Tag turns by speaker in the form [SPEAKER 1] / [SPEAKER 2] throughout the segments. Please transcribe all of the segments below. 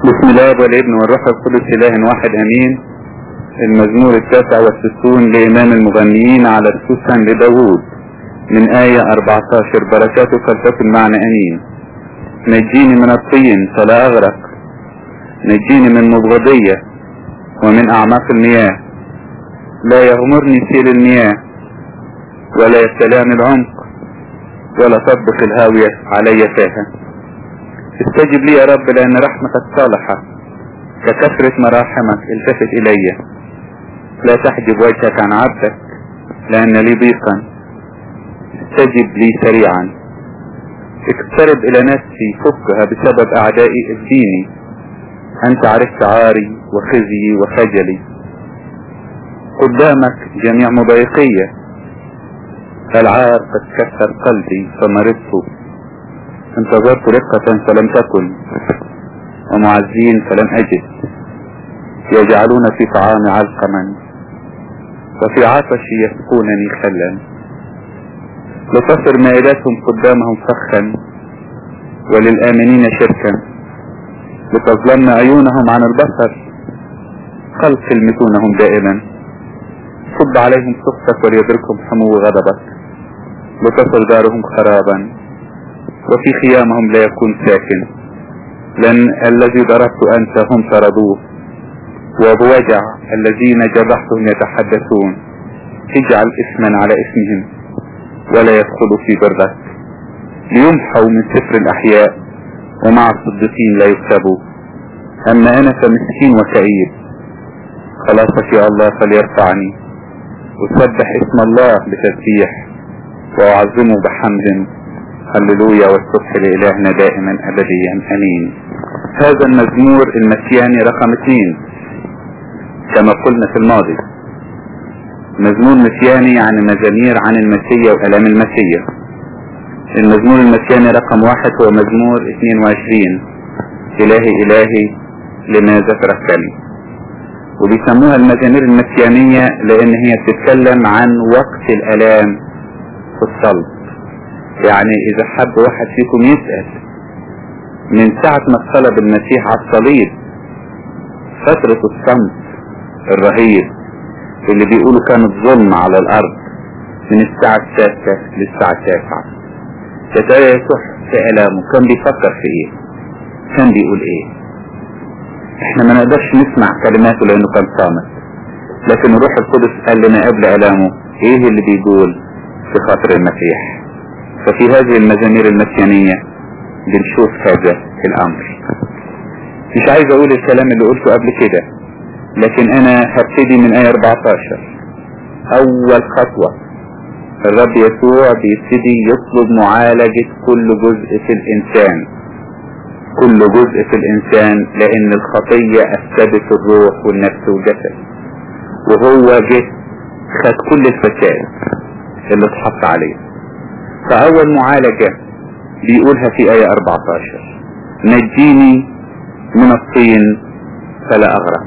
[SPEAKER 1] بسم الله والابن والروح القدس اله واحد امين المزمور التاسع والستون لامام المغنيين على السوسن لداوود من آية 14 بركاته فلتكن معنا امين نجيني من الطين فلا اغرق نجيني من مبغضية ومن اعماق المياه لا يغمرني سيل المياه ولا يبتلعني العمق ولا تطبق الهاوية علي فاها استجب لي يا رب لأن رحمتك صالحة ككثرة مراحمك التفت إلي لا تحجب وجهك عن عبدك لأن لي ضيقا استجب لي سريعا اقترب إلى نفسي فكها بسبب أعدائي اديني أنت عرفت عاري وخزي وخجلي قدامك جميع مضايقية العار قد كسر قلبي فمرضت انتظرت رقة فلم تكن ومعزين فلم أجد يجعلون في طعامي علقما وفي عطشي يسقونني خلا لتصر مائداتهم قدامهم فخا وللآمنين شركا لتظلمن عيونهم عن البصر خلق يلمسونهم دائما صب عليهم سخطك وليدركهم حمو غضبك لتصر دارهم خرابا وفي خيامهم لا يكون ساكن لأن الذي ضربت أنت هم طردوه وبوجع الذين جرحتهم يتحدثون اجعل اسما على اسمهم ولا يدخلوا في برك ليمحوا من سفر الأحياء ومع الصديقين لا يكتبوا أما أنا فمسكين وكئيب خلاصك يا الله فليرفعني أسبح اسم الله بتسبيح وأعظمه بحمد هللويا والصبح لإلهنا دائما أبديا أمين هذا المزمور المسياني رقم اثنين كما قلنا في الماضي مزمور مسياني يعني مزامير عن المسيا وألام المسيا المزمور المسياني رقم واحد هو مزمور 22 إلهي إلهي لماذا تركتني وبيسموها المزامير المسيانية لأن هي بتتكلم عن وقت الألام في الصلب يعني اذا حب واحد فيكم يسأل من ساعة ما اتصلب المسيح على الصليب فترة الصمت الرهيب اللي بيقولوا كانت ظلم على الارض من الساعة السادسة للساعة التاسعة فتلاقي يسوع في الامه كان بيفكر في ايه كان بيقول ايه احنا ما نقدرش نسمع كلماته لانه كان صامت لكن الروح القدس قال لنا قبل الامه ايه اللي بيقول في خاطر المسيح ففي هذه المزامير المسيانية بنشوف هذا الأمر مش عايز أقول الكلام اللي قلته قبل كده لكن أنا هبتدي من آية 14 أول خطوة الرب يسوع بيبتدي يطلب معالجة كل جزء في الإنسان كل جزء في الإنسان لأن الخطية أفسدت الروح والنفس والجسد وهو جه خد كل الفساد اللي اتحط عليه فأول معالجة بيقولها في آية 14 نجيني من الطين فلا أغرق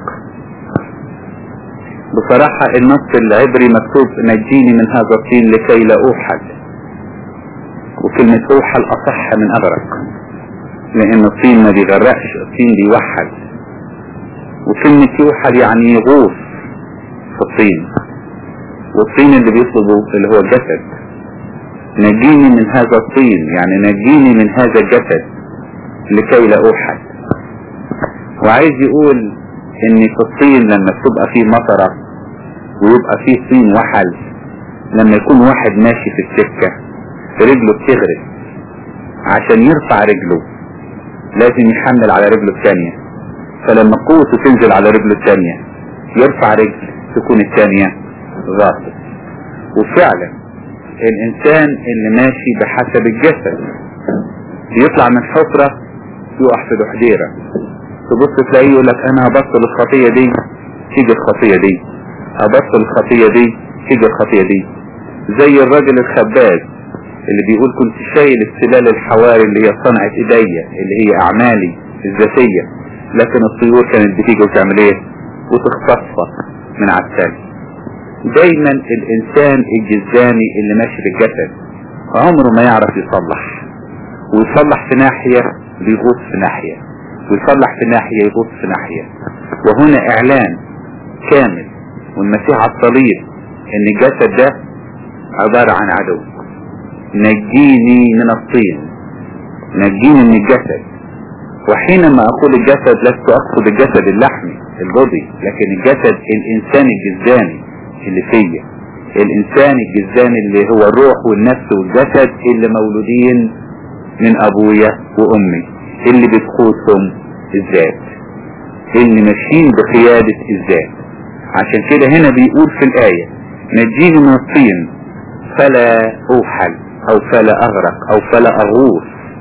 [SPEAKER 1] بصراحة النص العبري مكتوب نجيني من هذا الطين لكي لا أوحد وكلمة أوحل أصح من أغرق لأن الطين ما بيغرقش الطين بيوحد وكلمة يوحد يعني يغوص في الطين والطين اللي بيطلبه اللي هو الجسد نجيني من هذا الطين يعني نجيني من هذا الجسد لكي لا اوحد وعايز يقول ان في الطين لما تبقى فيه مطرة ويبقى فيه طين وحل لما يكون واحد ماشي في السكة رجله بتغرق عشان يرفع رجله لازم يحمل على رجله الثانية فلما قوته تنزل على رجله الثانية يرفع رجل تكون الثانية غاصب وفعلا الانسان اللي ماشي بحسب الجسد بيطلع من حفرة يقع في دحديرة تبص تلاقيه يقول لك انا هبطل الخطية دي تيجي الخطية دي هبطل الخطية دي تيجي الخطية دي زي الراجل الخباز اللي بيقول كنت شايل السلال الحواري اللي هي صنعة ايديا اللي هي اعمالي الذاتية لكن الطيور كانت بتيجي وتعمل ايه وتخطفها من على الثاني دايما الانسان الجزاني اللي ماشي في الجسد عمره ما يعرف يصلح ويصلح في ناحية بيغوص في ناحية ويصلح في ناحية يبص في ناحية وهنا اعلان كامل والمسيح على الصليب ان الجسد ده عبارة عن عدو نجيني من الطين نجيني من الجسد وحينما اقول الجسد لست اقصد الجسد اللحمي البودي لكن الجسد الانساني الجزاني اللي فيا الانسان الجزاني اللي هو الروح والنفس والجسد اللي مولودين من ابويا وامي اللي بتقودهم الذات اللي ماشيين بقيادة الذات عشان كده هنا بيقول في الآية نجيني من الطين فلا أوحل أو فلا أغرق أو فلا أغوص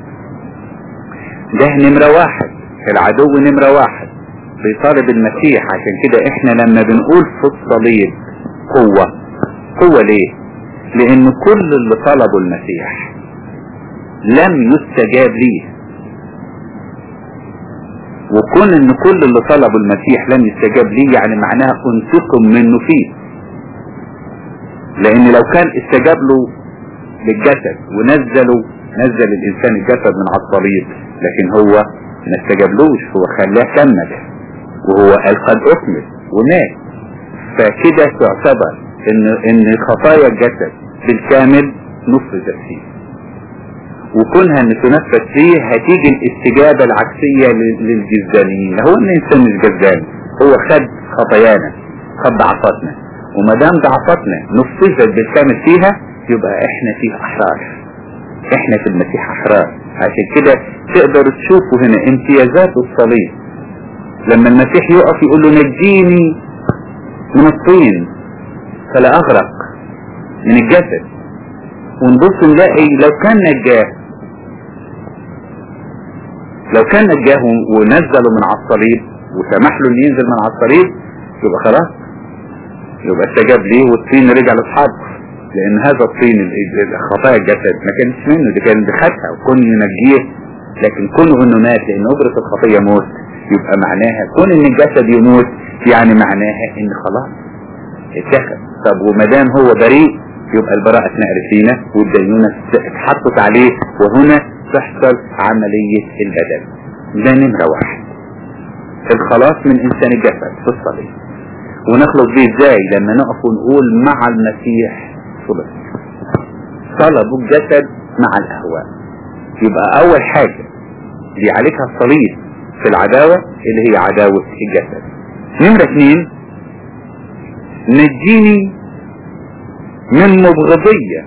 [SPEAKER 1] ده نمرة واحد العدو نمرة واحد بيطالب المسيح عشان كده احنا لما بنقول في الصليب قوة قوة ليه لان كل اللي طلبه المسيح لم يستجاب ليه وكون ان كل اللي طلبه المسيح لم يستجاب ليه يعني معناها انتقم منه فيه لان لو كان استجاب له للجسد ونزله نزل الانسان الجسد من على الصليب لكن هو ما استجابلوش هو خلاه كمل وهو قال قد اكمل ومات فكده تعتبر ان ان خطايا الجسد بالكامل نفذت فيه وكونها ان تنفذ فيه هتيجي الاستجابة العكسية للجزانيين هو ان الانسان مش جزان هو خد خطايانا خد ضعفاتنا وما دام ضعفاتنا نفذت بالكامل فيها يبقى احنا فيه احرار احنا في المسيح احرار عشان كده تقدروا تشوفوا هنا امتيازات الصليب لما المسيح يقف يقول له نجيني من الطين فلا اغرق من الجسد ونبص نلاقي لو كان نجاه لو كان نجاه ونزله من على الصليب وسمح له انه ينزل من على الصليب يبقى خلاص يبقى استجاب ليه والطين رجع لاصحابه لان هذا الطين خطايا الجسد ما كانش منه دي كان بخدها وكون ينجيه لكن كونه انه مات لان اجرة الخطية موت يبقى معناها كون ان الجسد يموت يعني معناها ان خلاص اتخذ طب وما دام هو بريء يبقى البراءة اتنقل فينا والدينونة اتحطت عليه وهنا تحصل عملية البدل ده نمرة واحد الخلاص من انسان الجسد في الصليب ونخلص بيه ازاي لما نقف ونقول مع المسيح صلب طلبوا الجسد مع الاهواء يبقى اول حاجة بيعالجها الصليب في العداوة اللي هي عداوة الجسد نمرة اثنين نجيني من مبغضية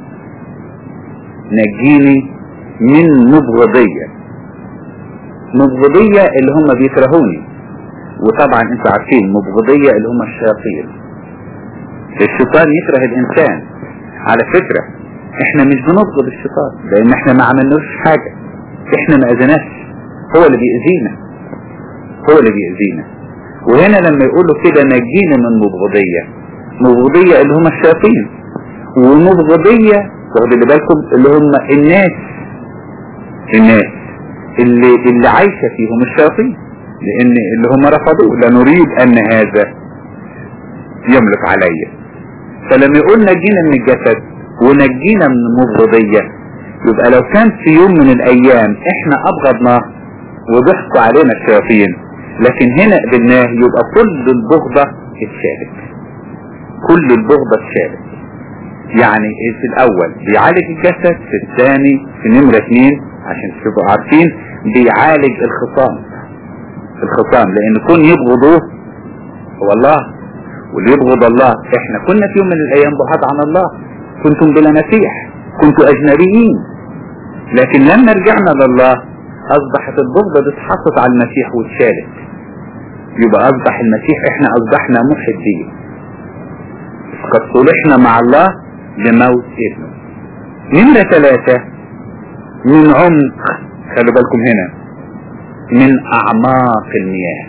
[SPEAKER 1] نجيني من مبغضية مبغضية اللي هم بيكرهوني وطبعا انتوا عارفين مبغضية اللي هم الشياطين الشيطان يكره الانسان على فكرة احنا مش بنبغض الشيطان لان احنا ما عملناش حاجة احنا ما اذناش هو اللي بيأذينا هو اللي بيأذينا وهنا لما يقولوا كده نجينا من مبغضية مبغضية اللي هم الشياطين ومبغضية واخد بالكم اللي هم الناس الناس اللي اللي عايشة فيهم الشياطين لان اللي هم رفضوا لا نريد ان هذا يملك عليا فلما يقول نجينا من الجسد ونجينا من المبغضية يبقى لو كان في يوم من الايام احنا ابغضناه وضحكوا علينا الشياطين لكن هنا قبلناه يبقى كل البغضة اتشالت كل البغضة اتشالت يعني في الاول بيعالج الجسد في الثاني في نمرة اثنين عشان تبقوا عارفين بيعالج الخصام الخصام لان كون يبغضوه هو الله واللي يبغض الله احنا كنا في يوم من الايام بعاد عن الله كنتم بلا مسيح كنتم اجنبيين لكن لما رجعنا لله اصبحت البغضة دي اتحطت على المسيح واتشالت يبقى اصبح المسيح احنا اصبحنا محبين قد صلحنا مع الله لموت ابنه نمرة ثلاثة من عمق خلوا بالكم هنا من اعماق المياه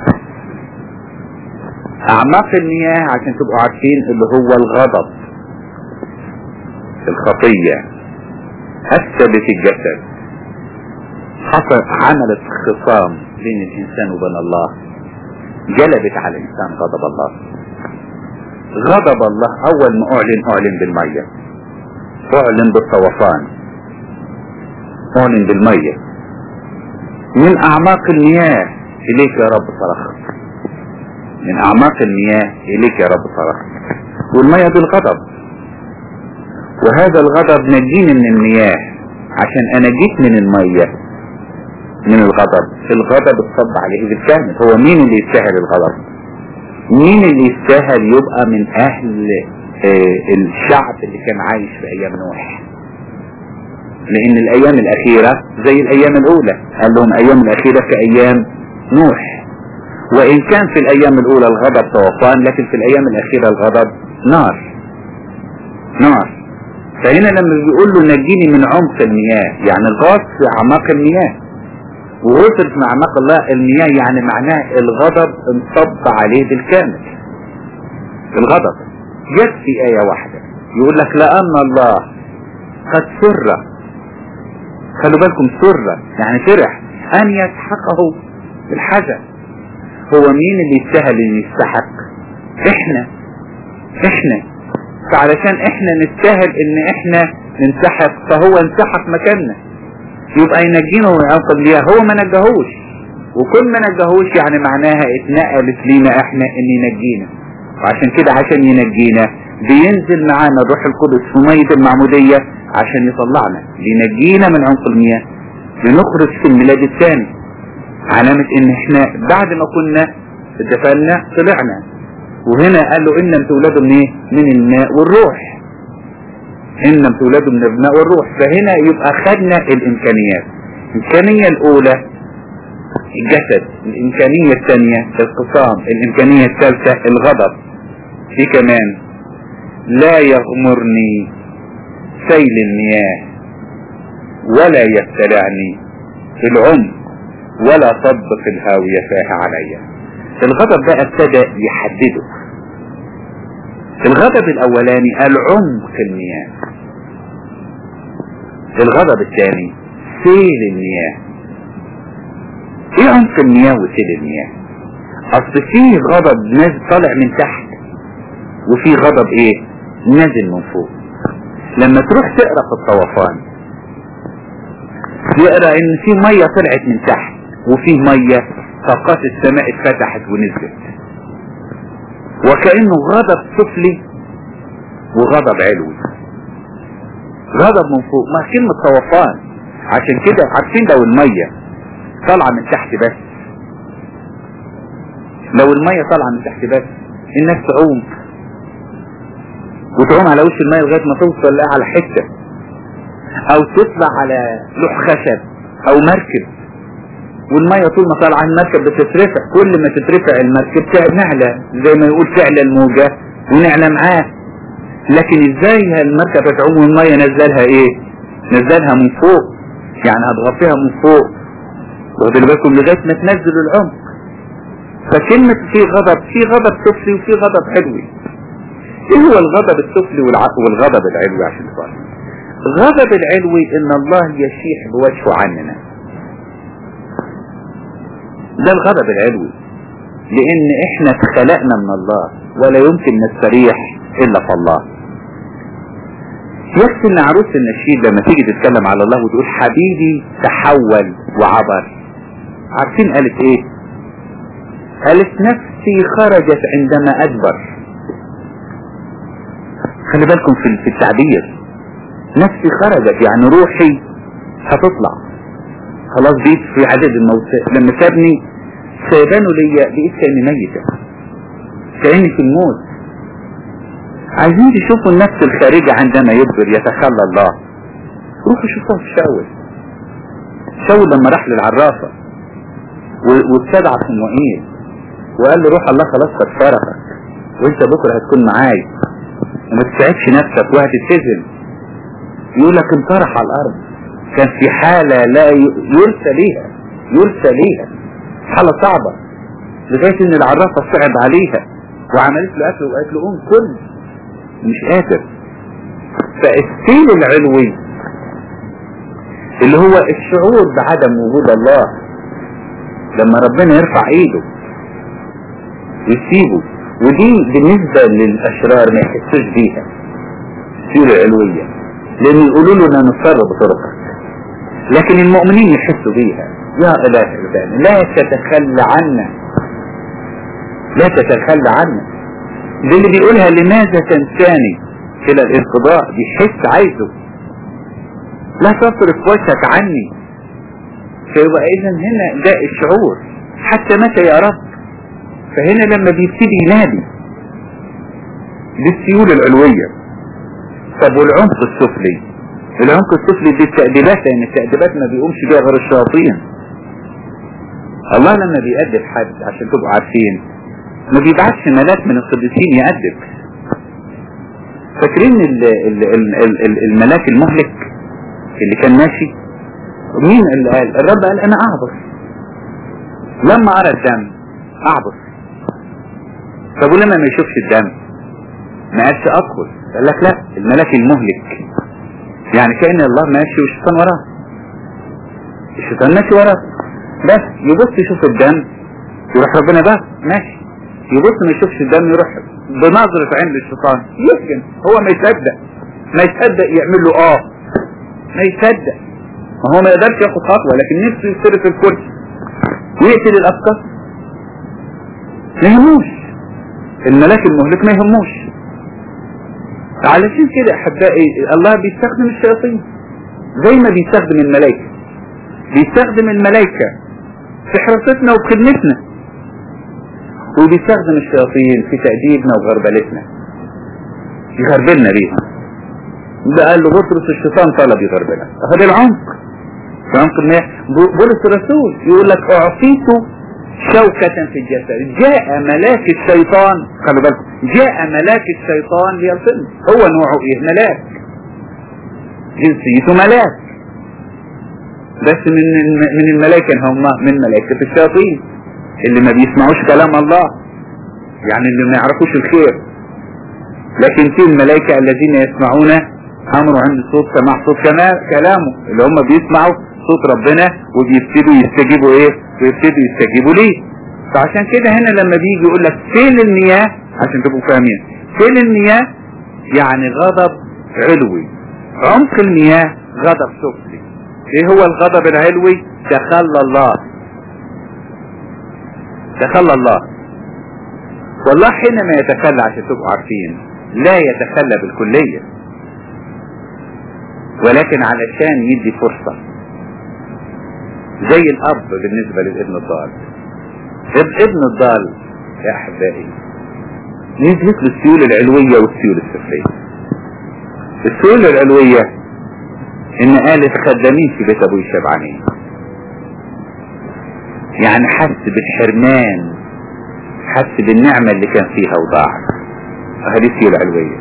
[SPEAKER 1] اعماق المياه عشان تبقوا عارفين اللي هو الغضب الخطية اثبت الجسد حصل عملت خصام بين الانسان وبين الله جلبت على الانسان غضب الله غضب الله اول ما اعلن اعلن بالمية اعلن بالطوفان اعلن بالمية من اعماق المياه اليك يا رب صرخت من اعماق المياه اليك يا رب صرخت والمياه دي الغضب وهذا الغضب نجيني من المياه عشان انجيك من المية من الغضب الغضب اتصب عليه بالكامل هو مين اللي يستاهل الغضب مين اللي يستاهل يبقى من اهل اه الشعب اللي كان عايش في ايام نوح لان الايام الاخيرة زي الايام الاولى قال لهم ايام الاخيرة كايام نوح وان كان في الايام الاولى الغضب طوفان لكن في الايام الاخيرة الغضب نار نار فهنا لما بيقول له نجيني من عمق المياه يعني غاص في اعماق المياه وغصر في اعماق الله المياه يعني معناه الغضب انصب عليه بالكامل الغضب يكفي آية واحدة يقول لك لأن الله قد سر خلوا بالكم سر يعني فرح أن يسحقه بالحزن هو مين اللي يستاهل ان يستحق احنا احنا فعلشان احنا نستاهل ان احنا ننسحق فهو انسحق مكاننا يبقى ينجينا وينقذ ليها هو ما نجاهوش وكل ما نجاهوش يعني معناها اتنقلت لينا احنا ان ينجينا وعشان كده عشان ينجينا بينزل معانا الروح القدس في مية المعمودية عشان يطلعنا لينجينا من عمق المياه لنخرج في الميلاد الثاني علامة ان احنا بعد ما كنا اتفقنا طلعنا وهنا قال له ان لم تولدوا من ايه من الماء والروح ان لم تولدوا من الماء والروح فهنا يبقى خدنا الامكانيات الامكانية الاولى الجسد الامكانية الثانية القصام الامكانية الثالثة الغضب في كمان لا يغمرني سيل المياه ولا يبتلعني في العمق ولا صب في الهاوية فاه عليا الغضب بقى ابتدى يحدده الغضب الاولاني العمق المياه الغضب الثاني سيل المياه ايه عمق المياه وسيل المياه اصل فيه غضب نازل طالع من تحت وفيه غضب ايه نازل من فوق لما تروح تقرا في الطوفان يقرا ان في ميه طلعت من تحت وفيه ميه طاقات السماء اتفتحت ونزلت وكانه غضب سفلي وغضب علوي غضب من فوق ما كلمة طوفان عشان كده عارفين لو المية طالعة من تحت بس لو المية طالعة من تحت بس الناس تعوم وتعوم على وش المية لغاية ما توصل لها على حتة او تطلع على لوح خشب او مركب والمية طول ما طالعة المركب بتترفع كل ما تترفع المركب نعلى زي ما يقول تعلى الموجة ونعلى معاه لكن ازاي المركب هتعوم والمية نزلها ايه نزلها من فوق يعني هتغطيها من فوق واخدوا بالكم لغاية ما تنزل العمق فكلمة في غضب في غضب سفلي وفي غضب علوي ايه هو الغضب السفلي والغضب العلوي عشان تفهم الغضب العلوي ان الله يشيح بوجهه عننا ده الغضب العلوي لان احنا اتخلقنا من الله ولا يمكن نستريح الا في الله يكفي ان عروس النشيد لما تيجي تتكلم على الله وتقول حبيبي تحول وعبر عارفين قالت ايه قالت نفسي خرجت عندما ادبر خلي بالكم في التعبير نفسي خرجت يعني روحي هتطلع خلاص بقيت في عدد الموت لما سابني سيبانه ليا بقيت كأني ميتة كأني في الموت عايزين تشوفوا النفس الخارجة عندما يكبر يتخلى الله روحوا شوفوها في شاول شاول لما راح للعرافة واستدعى صموئيل وقال له روح الله خلاص قد فرقك وانت بكرة هتكون معاي وما تسعدش نفسك وهتتسجن يقول لك انطرح على الارض كان في حالة لا يرسى ليها يرسى ليها حالة صعبة لغاية ان العرافة صعب عليها وعملت له اكل وقالت له قوم كل مش قادر فالسيل العلوي اللي هو الشعور بعدم وجود الله لما ربنا يرفع ايده ويسيبه ودي بالنسبة للاشرار ما يحسوش بيها السيل العلوية لان يقولوا له ان نصر بطرقك لكن المؤمنين يحسوا بيها يا إله عبادي لا تتخلى عنا لا تتخلى عنا دي اللي بيقولها لماذا تنساني إلى الانقضاء بيحس عايزه لا تصرف وجهك عني فيبقى إذا هنا ده الشعور حتى متى يا رب فهنا لما بيبتدي ينادي للسيول العلوية طب والعمق السفلي العمق السفلي دي التأديبات لأن التأديبات ما بيقومش بيها غير الشياطين الله لما بيأدب حد عشان تبقوا عارفين ما بيبعتش ملاك من القديسين يأدب فاكرين ال ال ال ال ال الملاك المهلك اللي كان ماشي مين اللي قال الرب قال انا اعبر لما ارى الدم اعبر طب ولما ما يشوفش الدم ما قالش ادخل قال لك لا الملاك المهلك يعني كأن الله ماشي والشيطان وراه الشيطان ماشي وراه بس يبص يشوف الدم يروح ربنا بقى ماشي يبص ما يشوفش الدم يروح بنظرة عين للشيطان يسجن هو ما يصدق ما يصدق يعمل له اه ما يصدق ما هو ما يقدرش ياخد خطوة لكن نفسه يصير في الكرسي ويقتل الافكار ما يهموش الملاك المهلك ما يهموش علشان كده احبائي الله بيستخدم الشياطين زي ما بيستخدم الملائكة بيستخدم الملائكة في حراستنا وخدمتنا وبيستخدم الشياطين في تأديبنا وغربلتنا يغربلنا بيها ده قال له بطرس الشيطان طلب يغربلك هذا العمق في عمق المياه بولس الرسول يقول لك اعطيت شوكة في الجسد جاء ملاك الشيطان خلوا بالكم جاء ملاك الشيطان ليلطمني هو نوعه ايه ملاك جنسيته ملاك بس من من الملائكة هم من ملائكة الشياطين اللي ما بيسمعوش كلام الله يعني اللي ما يعرفوش الخير لكن في الملائكة الذين يسمعون امره عند صوت سماع صوت كلامه اللي هم بيسمعوا صوت ربنا وبيبتدوا يستجيبوا ايه ويبتدوا يستجيبوا ليه فعشان كده هنا لما بيجي يقول لك فين المياه عشان تبقوا فاهمين فين المياه يعني غضب علوي عمق المياه غضب سفلي ايه هو الغضب العلوي تخلى الله تخلى الله والله حينما يتخلى عشان تبقوا عارفين لا يتخلى بالكلية ولكن علشان يدي فرصة زي الأب بالنسبة للابن الضال ابن الضال يا أحبائي نزلت له السيول العلوية والسيول السفلية السيول العلوية إن قالت خدامين في بيت أبوي شبعانين يعني حس بالحرمان حس بالنعمة اللي كان فيها وضاعت هذه السيول العلوية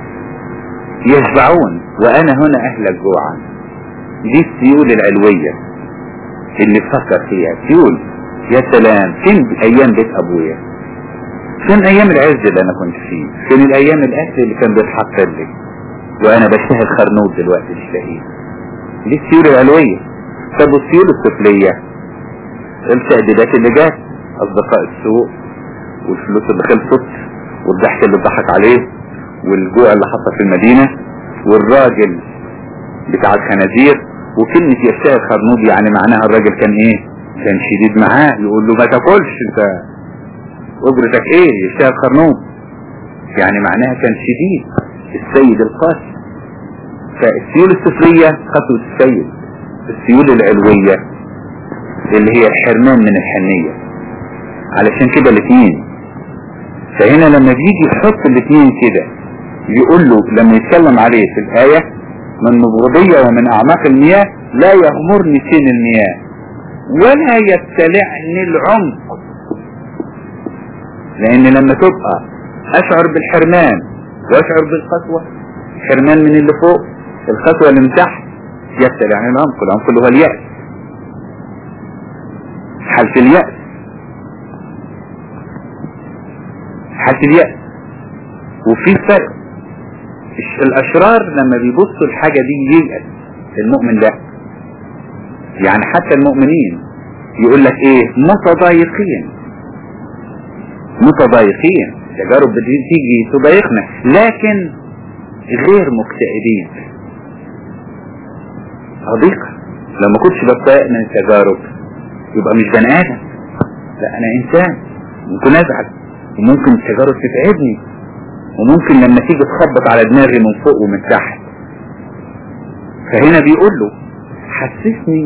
[SPEAKER 1] يشبعون وأنا هنا أهلك جوعا دي السيول العلوية اللي فكر فيها سيول يا سلام فين أيام بيت أبويا فين أيام العز اللي أنا كنت فيه فين الأيام الأهل اللي كان بيتحط لي وأنا بشتهي الخرنوط دلوقتي مش لاقيه دي السيول العلوية طب والسيول السفلية التأديبات اللي جات أصدقاء السوق والفلوس اللي خلصت والضحك اللي ضحك عليه والجوع اللي حصل في المدينة والراجل بتاع الخنازير وكلمة يشتهي الخرنوب يعني معناها الراجل كان ايه كان شديد معاه يقول له ما تاكلش انت اجرتك ايه يشتهي الخرنوب يعني معناها كان شديد السيد القاسي فالسيول السفلية خطوة السيد السيول العلوية اللي هي الحرمان من الحنية علشان كده الاثنين فهنا لما بيجي يحط الاثنين كده يقول له لما يتكلم عليه في الآية من مبغضية ومن أعماق المياه لا يغمرني سين المياه ولا يبتلعني العمق لأن لما تبقى أشعر بالحرمان وأشعر بالقسوة حرمان من اللي فوق القسوة اللي من تحت يبتلعني العمق العمق اللي هو اليأس حالة اليأس حالة اليأس وفي فرق الأشرار لما بيبصوا الحاجة دي ييأس المؤمن ده يعني حتى المؤمنين يقول لك ايه متضايقين متضايقين تجارب بتيجي تضايقنا لكن غير مكتئبين صديق لما كنتش بتضايق من التجارب يبقى مش بني ادم لا انا انسان ممكن ازعل وممكن التجارب تتعبني وممكن لما تيجي تخبط على دماغي من فوق ومن تحت فهنا بيقول له حسسني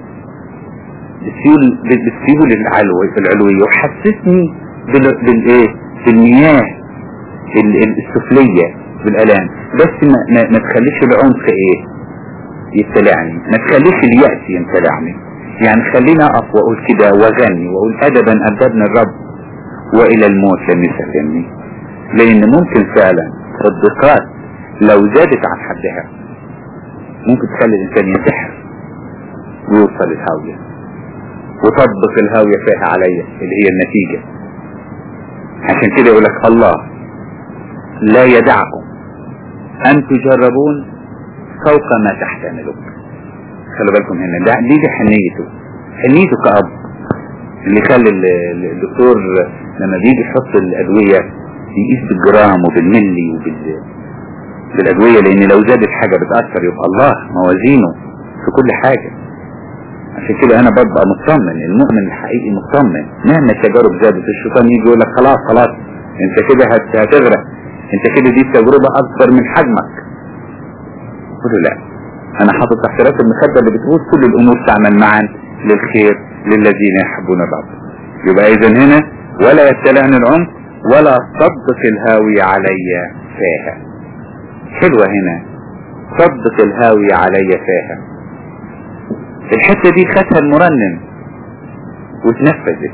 [SPEAKER 1] بالسيول بالسيول العلوي العلوية وحسسني بال- بالايه بالمياه ال- ال- السفلية بالالام بس ما, ما, ما تخليش العنف ايه يبتلعني ما تخليش اليأس يمتلعني يعني خليني اقف واقول كده واغني واقول ادبا ادبني الرب والى الموت لم يسلمني لان ممكن فعلا الضيقات لو زادت عن حدها ممكن تخلي الانسان ينتحر ويوصل الهاوية وتطبق الهاوية فيها عليا اللي هي النتيجة عشان كده يقول لك الله لا يدعكم ان تجربون فوق ما تحتملون خلوا بالكم هنا ده دي دي حنيته حنيته كأب اللي يخلي ال- ال- الدكتور لما بيجي يحط الأدوية يقيس بالجرام وبالملي وبال بالأدوية لأن لو زادت حاجة بتأثر يبقى الله موازينه في كل حاجة عشان كده أنا ببقى مطمن المؤمن الحقيقي مطمن مهما التجارب زادت الشيطان يجي يقول لك خلاص خلاص أنت كده هت- هتغرق أنت كده دي تجربة أكبر من حجمك قل له لا انا حاطط تحت راس المخدة اللي بتقول كل الامور تعمل معا للخير للذين يحبون الرب يبقى اذا هنا ولا يبتلعني العمق ولا صدق الهاوي علي فاها حلوة هنا صدق الهاوي علي فاها الحتة دي خدها المرنم واتنفذت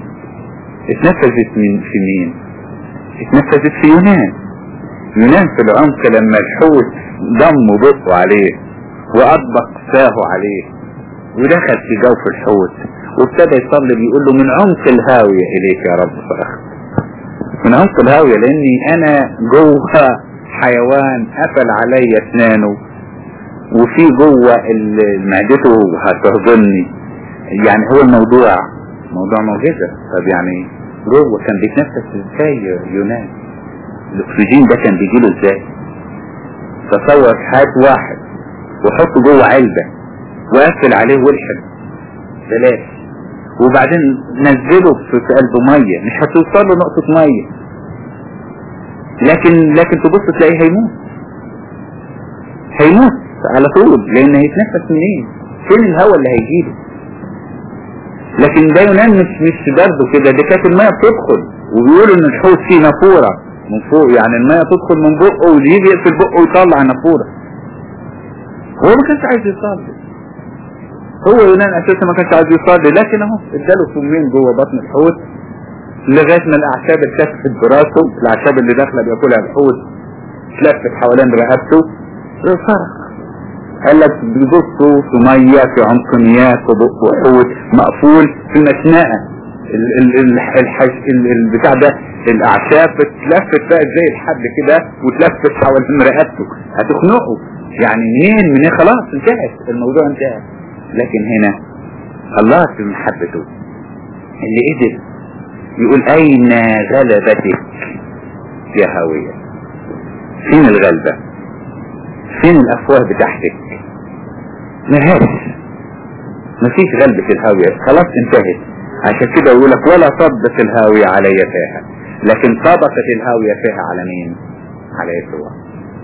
[SPEAKER 1] اتنفذت من في مين اتنفذت في يونان يونان في العمق لما الحوت ضم بقه عليه وأطبق فاه عليه ودخل في جوف الحوت وابتدى يصلي بيقول له من عمق الهاوية إليك يا رب فأخذ من عمق الهاوية لأني أنا جوه حيوان قفل علي أسنانه وفي جوه ال- معدته هتهضمني يعني هو الموضوع موضوع معجزة طب يعني جوه كان بيتنفس ازاي يا يونان الاكسجين ده كان بيجيله ازاي تصور هات واحد وحطه جوه علبة وقفل عليه والحم بلاش وبعدين نزله في في قلب مية مش هتوصل له نقطة مية لكن لكن تبص تلاقيه هيموت هيموت على طول لان هيتنفس منين فين الهواء اللي هيجيله لكن ده يونان مش مش برضه كده دي كانت المية بتدخل وبيقولوا ان الحوت فيه نافورة من فوق يعني المية تدخل من بقه ويجي يقفل بقه ويطلع نافورة هو ما كانش عايز يصلي هو يونان اساسا ما كانش عايز يصلي لكن اهو اداله سمين جوه بطن الحوت لغايه ما الاعشاب اتلفت براسه الاعشاب اللي داخله بياكلها الحوت اتلفت حوالين رقبته صرخ قال لك بيبصوا في ميه في عمق مياه في بق حوت مقفول في مشنقه ال- ال- ال- الحش- ال- البتاع ده الاعشاب اتلفت بقى زي الحبل كده واتلفت حوالين رقبته هتخنقه يعني منين منين خلاص انتهت الموضوع انتهى لكن هنا الله في محبته اللي قدر يقول اين غلبتك يا هاوية فين الغلبة فين الافواه بتاعتك مهاش مفيش غلبة الهاوية خلاص انتهت عشان كده يقول لك ولا صدت الهاوية علي فيها لكن طبقت الهاوية فيها على مين على يسوع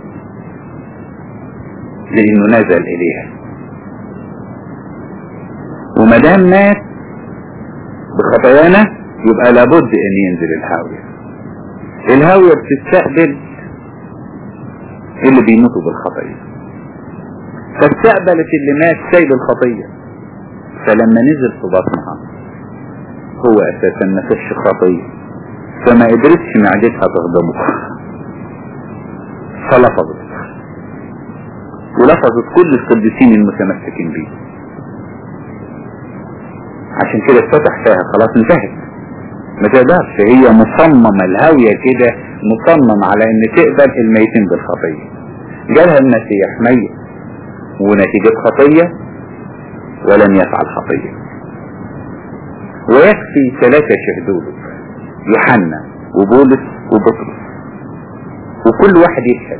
[SPEAKER 1] لانه نزل اليها وما دام مات بخطايانا يبقى لابد ان ينزل الهاوية الهاوية بتستقبل اللي بيموتوا بالخطية فاستقبلت اللي مات شايل الخطية فلما نزل في بطنها هو اساسا ما فيش خطية فما قدرتش معدتها تهضمه فلفظت ولفظت كل القديسين المتمسكين بيه عشان كده اتفتح فيها خلاص انتهت ما تقدرش هي مصممة الهاوية كده مصمم على ان تقبل الميتين بالخطية جالها المسيح ميت ونتيجة خطية ولم يفعل خطية ويكفي ثلاثة شهدوا له يوحنا وبولس وبطرس وكل واحد يشهد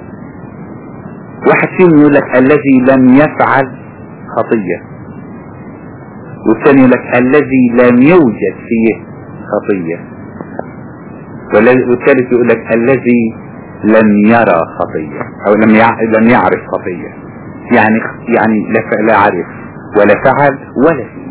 [SPEAKER 1] واحد فيهم يقول لك الذي لم يفعل خطية والثاني يقول لك الذي لم يوجد فيه خطية والثالث يقول لك الذي لم يرى خطية او لم لم يعرف خطية يعني يعني لا لا عرف ولا فعل ولا فيه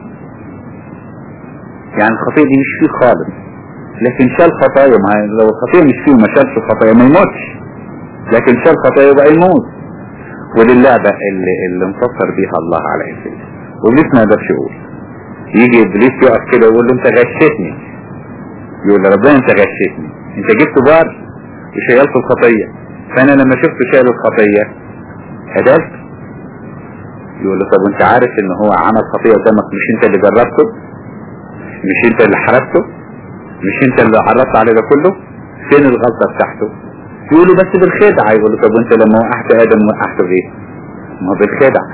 [SPEAKER 1] يعني الخطية دي مش فيه خالص لكن شال خطايا ما لو الخطية مش فيه وما شالش خطايا ما يموتش لكن شال خطايا يبقى يموت ودي اللعبة اللي, اللي انتصر بيها الله على ابليس وابليس ما يقدرش يقول يجي ابليس يقف كده ويقول له انت غشتني يقول له ربنا انت غشتني انت جبت بار وشيلت الخطية فانا لما شفت شايل الخطية هدلت يقول له طب وانت عارف ان هو عمل خطية قدامك مش انت اللي جربته مش انت اللي حرقته مش انت اللي عرضت عليه ده كله فين الغلطة بتاعته يقول له بس بالخدعة يقول له طب وانت لما وقعت ادم وقعته بايه ما هو بالخدعة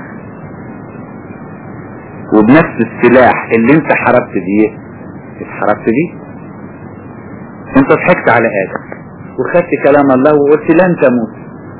[SPEAKER 1] وبنفس السلاح اللي انت حربت بيه اتحربت بيه انت ضحكت على ادم وخدت كلام الله وقلت لن تموت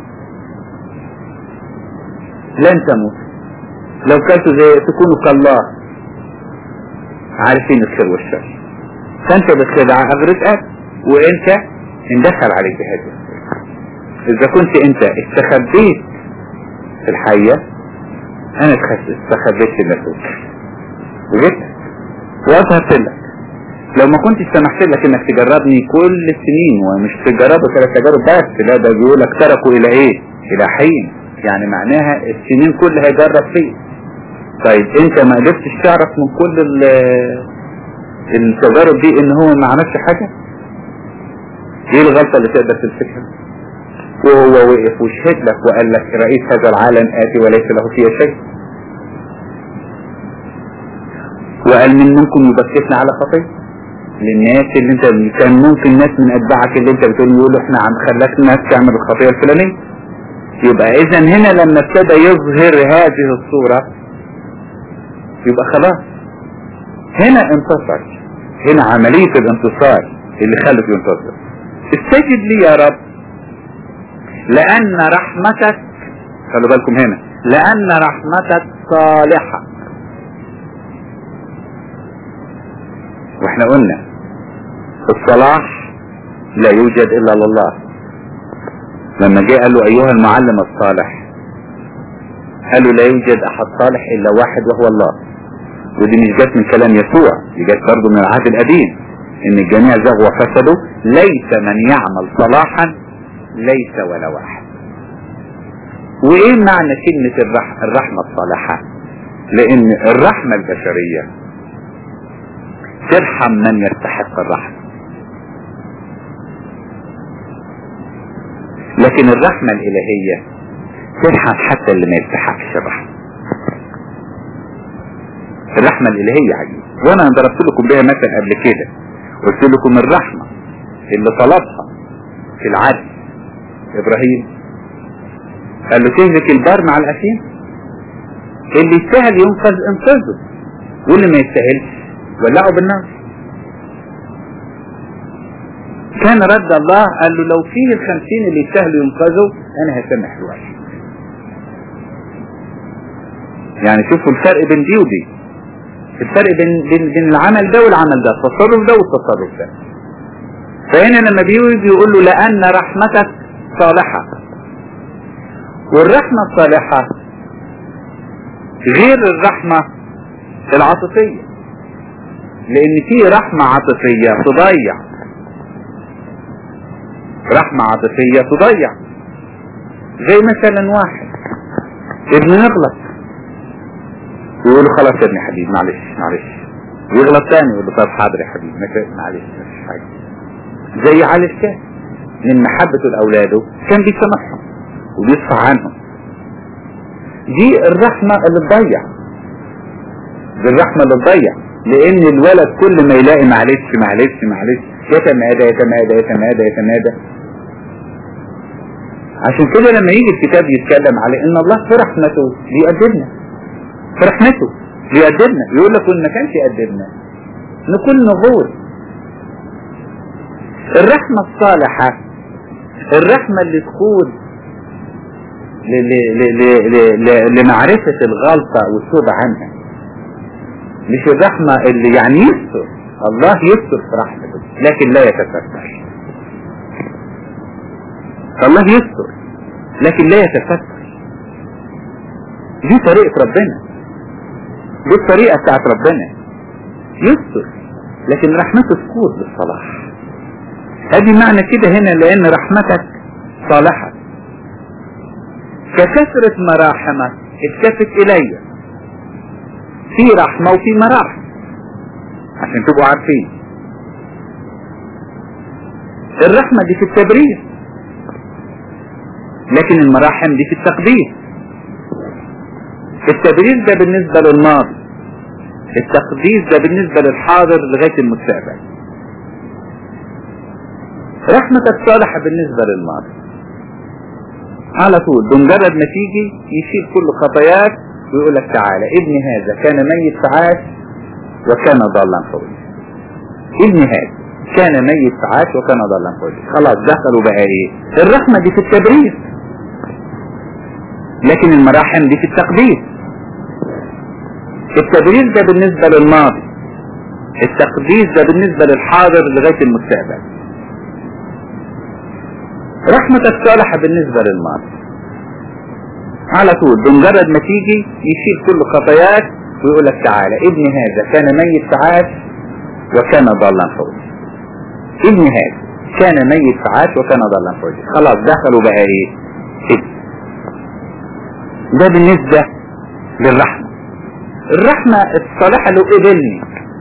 [SPEAKER 1] لن تموت لو كنت زي تكونوا كالله عارفين الخير والشر فانت بالخدعة اغرقت وانت اندخل عليك بهذا اذا كنت انت استخبيت في الحية انا استخبيت في النفوس وجدت واظهرت لك لو ما كنتش سمحت لك انك تجربني كل السنين ومش تجربه ثلاث تجارب بس لا ده بيقول لك تركوا الى ايه الى حين يعني معناها السنين كلها هيجرب فيه طيب انت ما قدرتش تعرف من كل التجارب دي ان هو ما عملش حاجة ايه الغلطة اللي تقدر تمسكها وهو وقف وشهد لك وقال لك رئيس هذا العالم آتي وليس له فيه شيء وقال من منكم يبكتنا على خطية للناس اللي انت كان ممكن ناس من اتباعك اللي انت بتقول يقولوا احنا عم خلاك ناس تعمل الخطية الفلانية يبقى اذا هنا لما ابتدى يظهر هذه الصورة يبقى خلاص هنا انتصر هنا عملية الانتصار اللي خلته ينتصر استجد لي يا رب لأن رحمتك خلوا بالكم هنا لأن رحمتك صالحة واحنا قلنا الصلاح لا يوجد إلا لله لما جاء قال له أيها المعلم الصالح قالوا لا يوجد أحد صالح إلا واحد وهو الله ودي مش جت من كلام يسوع دي جت برضه من العهد القديم ان الجميع زغوا وفسدوا ليس من يعمل صلاحا ليس ولا واحد وايه معنى كلمة الرح... الرحمة الصالحة لان الرحمة البشرية ترحم من يستحق الرحمة لكن الرحمة الالهية ترحم حتى اللي ما يستحقش الرحمة الرحمة الالهية عجيب وانا ضربت لكم بيها مثل قبل كده قلت لكم الرحمة اللي طلبها في العدل ابراهيم قال له تهلك البار مع الاثيم اللي يستاهل ينقذ انقذه واللي ما يستاهلش ولعه بالنار كان رد الله قال له لو فيه الخمسين اللي يستاهلوا ينقذوا انا هسامح الواحد يعني شوفوا الفرق بين دي ودي الفرق بين, بين, بين العمل ده والعمل ده التصرف ده والتصرف ده فهنا لما بيجي يقول له لأن رحمتك صالحة والرحمة الصالحة غير الرحمة العاطفية لأن في رحمة عاطفية تضيع رحمة عاطفية تضيع زي مثلا واحد ابن يغلط يقول له خلاص يا ابني حبيبي معلش معلش يغلط تاني يقول له طب حاضر يا حبيبي معلش مفيش حاجة زي علي الكاس من محبته لأولاده كان بيسامحهم وبيصفى عنهم دي الرحمة اللي تضيع دي الرحمة اللي تضيع لان الولد كل ما يلاقي معلش معلش معلش يتمادى يتمادى يتمادى يتمادى عشان كده لما يجي الكتاب يتكلم على ان الله في رحمته بيقدمنا في رحمته بيقدمنا يقول لك ان ما كانش يقدمنا نكون نغور الرحمة الصالحة الرحمة اللي تقود لمعرفة الغلطة والتوبة عنها مش الرحمة اللي يعني يستر الله يستر في رحمته لكن لا يتستر الله يستر لكن لا يتستر دي طريقة ربنا دي الطريقة بتاعت ربنا يستر لكن رحمته تفوز بالصلاح ادي معنى كده هنا لان رحمتك صالحة ككثرة مراحمك اتكفت الي في رحمة وفي مراحم عشان تبقوا عارفين الرحمة دي في التبرير لكن المراحم دي في التقدير التبرير ده بالنسبة للماضي التقديس ده بالنسبة للحاضر لغاية المستقبل رحمتك صالحة بالنسبة للماضي على طول بمجرد ما تيجي يشيل كل خطاياك ويقول لك تعالى ابن هذا كان ميت فعاش وكان ضالا فوزي ابن هذا كان ميت فعاش وكان ضالا فوزي خلاص دخلوا بقى ايه الرحمة دي في التبرير لكن المراحم دي في التقديس التبرير ده بالنسبة للماضي التقديس ده بالنسبة للحاضر لغاية المستقبل رحمتك صالحة بالنسبة للماضي على طول بمجرد ما تيجي يشيل كل خطاياك ويقول لك تعالى ابن هذا كان ميت فعاش وكان ضالا فوزي ابن هذا كان ميت فعاش وكان ضالا فوزي خلاص دخلوا بقى ايه كده ده بالنسبة للرحمة الرحمة الصالحة لو قبلني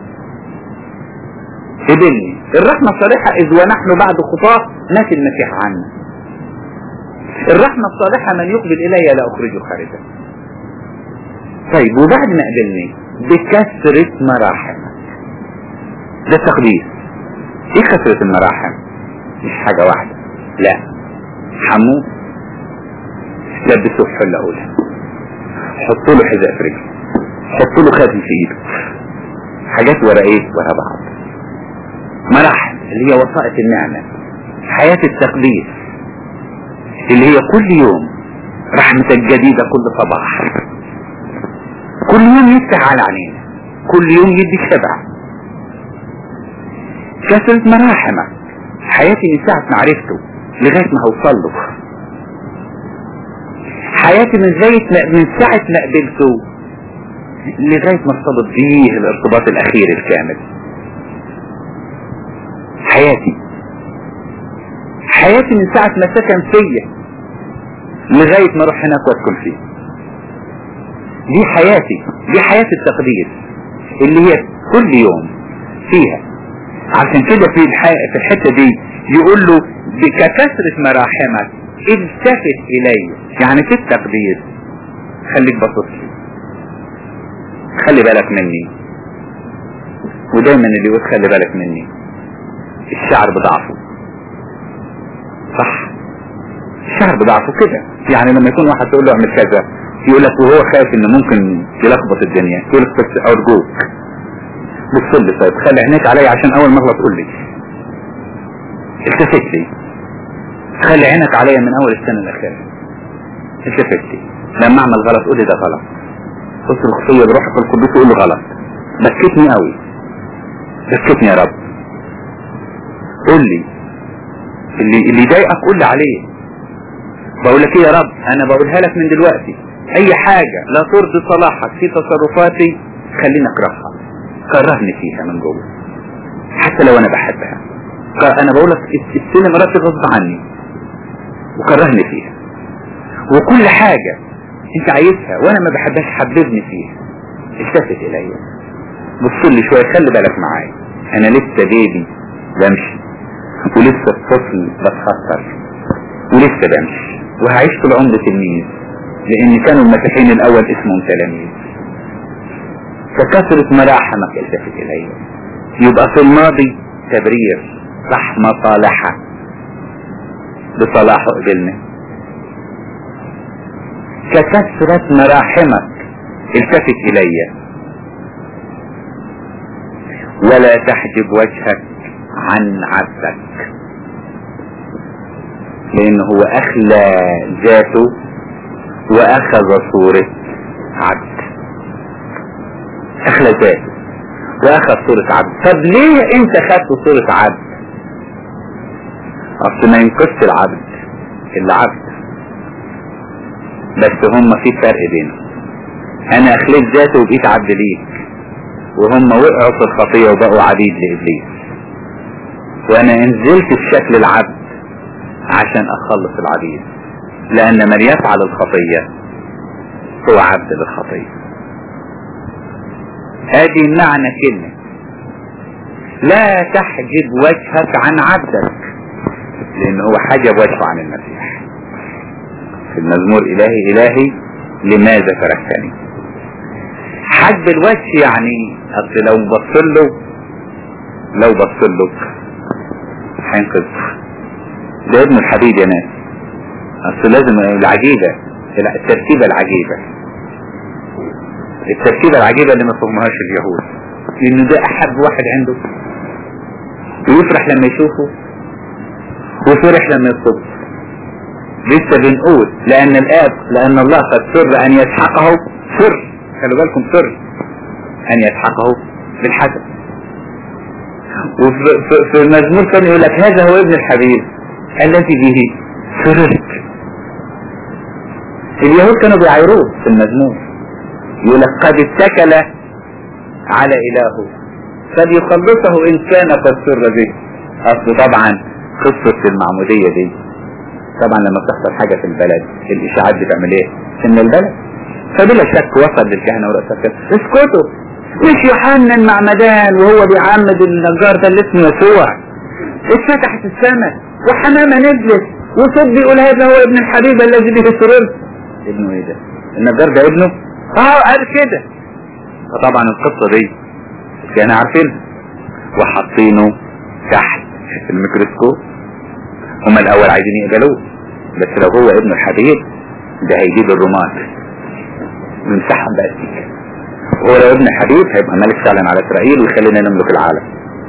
[SPEAKER 1] قبلني الرحمة الصالحة إذ ونحن بعد خطاه مات المسيح عنا الرحمة الصالحة من يقبل إلي لا أخرجه خارجا طيب وبعد ما قبلني بكثرة مراحمك ده التقديس ايه كثرة المراحم مش حاجة واحدة لا حموه لبسوه حلة أولى حطوا له حذاء في رجله حطوا له خاتم في ايده حاجات ورا ايه ورا بعض مراحل اللي هي وسائط النعمة حياة التقديس اللي هي كل يوم رحمتك جديدة كل صباح كل يوم يفتح على عينينا كل يوم يدي شبع كثرة مراحمك حياتي من ساعة ما عرفته لغاية ما هوصل له حياتي من زيت من ساعة ما قبلته لغاية ما ارتبط بيه الارتباط الاخير الكامل حياتي حياتي من ساعة ما سكن فيا لغاية ما اروح هناك واسكن فيه دي حياتي دي حياة التقدير اللي هي كل يوم فيها عشان كده في في الحتة دي يقول له بكثرة مراحمك التفت الي يعني في التقدير خليك باصص لي خلي بالك مني ودايما اللي يقول خلي بالك مني الشعر بضعفه صح الشعر بضعفه كده يعني لما يكون واحد تقول له اعمل كذا يقول لك وهو خايف ان ممكن يلخبط الدنيا يقول لك بس ارجوك بص لي طيب خلي عينيك عليا عشان اول ما اغلط قول لي التفت لي خلي عينك عليا من اول السنه الاخيره التفت لي لما اعمل غلط قول لي ده غلط تصرخ فيا بروحك القدوس يقول له غلط بكتني قوي بكتني يا رب قول لي اللي اللي يضايقك قول لي عليه بقول لك ايه يا رب انا بقولها لك من دلوقتي اي حاجة لا ترضي صلاحك في تصرفاتي خليني اكرهها كرهني فيها من جوه حتى لو انا بحبها انا بقول لك استلم مراتي غصب عني وكرهني فيها وكل حاجة انت عايزها وانا ما بحبهاش حببني فيها التفت الي بص لي شوية خلي بالك معايا انا لسه بيبي بمشي ولسه الطفل بتخطر ولسه بمشي وهعيش طول عمري تلميذ لان كانوا المسيحيين الاول اسمهم تلاميذ فكثرة مراحمك التفت الي يبقى في الماضي تبرير رحمة صالحة بصلاحه قبلنا ككثرة مراحمك التفت الي ولا تحجب وجهك عن عبدك لانه هو اخلى ذاته واخذ صورة عبد اخلى ذاته واخذ صورة عبد طب ليه انت خدت صورة عبد اصل ما ينقصش العبد الا عبد بس هما في فرق بينهم انا اخليت ذاتي وبقيت عبد ليك وهم وقعوا في الخطية وبقوا عبيد لابليس وانا انزلت في شكل العبد عشان اخلص العبيد لان من يفعل الخطية هو عبد للخطية ادي معنى كلمة لا تحجب وجهك عن عبدك لان هو حجب وجهه عن المسيح في المزمور الهي الهي لماذا تركتني حجب الوجه يعني اصل لو بص له لو بص له هينقذ ده ابن الحبيب يا ناس اصل لازم العجيبة الترتيبة العجيبة التركيبة العجيبة اللي ما فهمهاش اليهود لان ده احب واحد عنده ويفرح لما يشوفه وفرح لما يصب لسه بنقول لان الاب لان الله قد سر ان يسحقه سر خلوا بالكم سر ان يسحقه بالحسن وفي المزمور كان يقول لك هذا هو ابن الحبيب الذي به سررت اليهود كانوا بيعيروه في المزمور يقول لك قد اتكل على إلهه فليخلصه إن كان قد سر به أصل طبعا قصة المعمودية دي طبعا لما تحصل حاجة في البلد الإشاعات بتعمل إيه؟ إن البلد فبلا شك وصل للكهنة ورؤساء اسكتوا مش يوحنا المعمدان وهو بيعمد النجار ده اللي اسمه يسوع اتفتحت السماء وحمامة نزلت وصوت بيقول هذا هو ابن الحبيب الذي به سررت ابنه ايه ده؟ النجار ده ابنه؟ اه قال كده فطبعا القصة دي كانوا عارفينها وحاطينه تحت الميكروسكوب هما الاول عايزين يقبلوه بس لو هو ابن الحبيب ده هيجيب الرماد ويمسحهم بأسيك وهو لو ابن حبيب هيبقى ملك فعلا على اسرائيل ويخلينا نملك العالم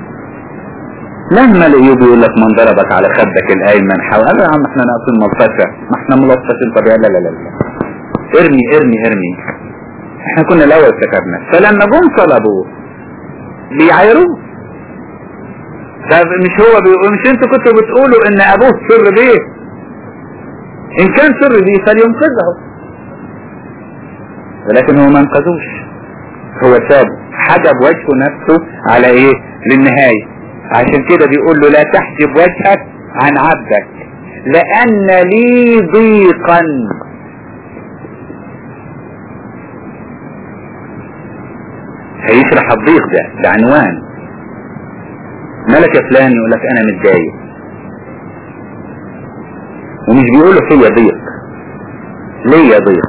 [SPEAKER 1] لما الايوب يقول لك من ضربك على خدك الايمن حاول قال يا عم احنا ناقصين ملطشه ما احنا ملطشين طب لا لا لا لا ارمي ارمي ارمي احنا كنا الاول سكرنا فلما جم طلبوه بيعايروه طب مش هو بيقول مش انتوا كنتوا بتقولوا ان ابوه سر بيه ان كان سر بيه فلينقذه ولكن هو ما انقذوش هو ساب حجب وجهه نفسه على ايه للنهاية عشان كده بيقول له لا تحجب وجهك عن عبدك لان لي ضيقا هيشرح الضيق ده ده عنوان ملك فلان يقول لك انا متضايق ومش بيقول له فيا ضيق ليا ضيق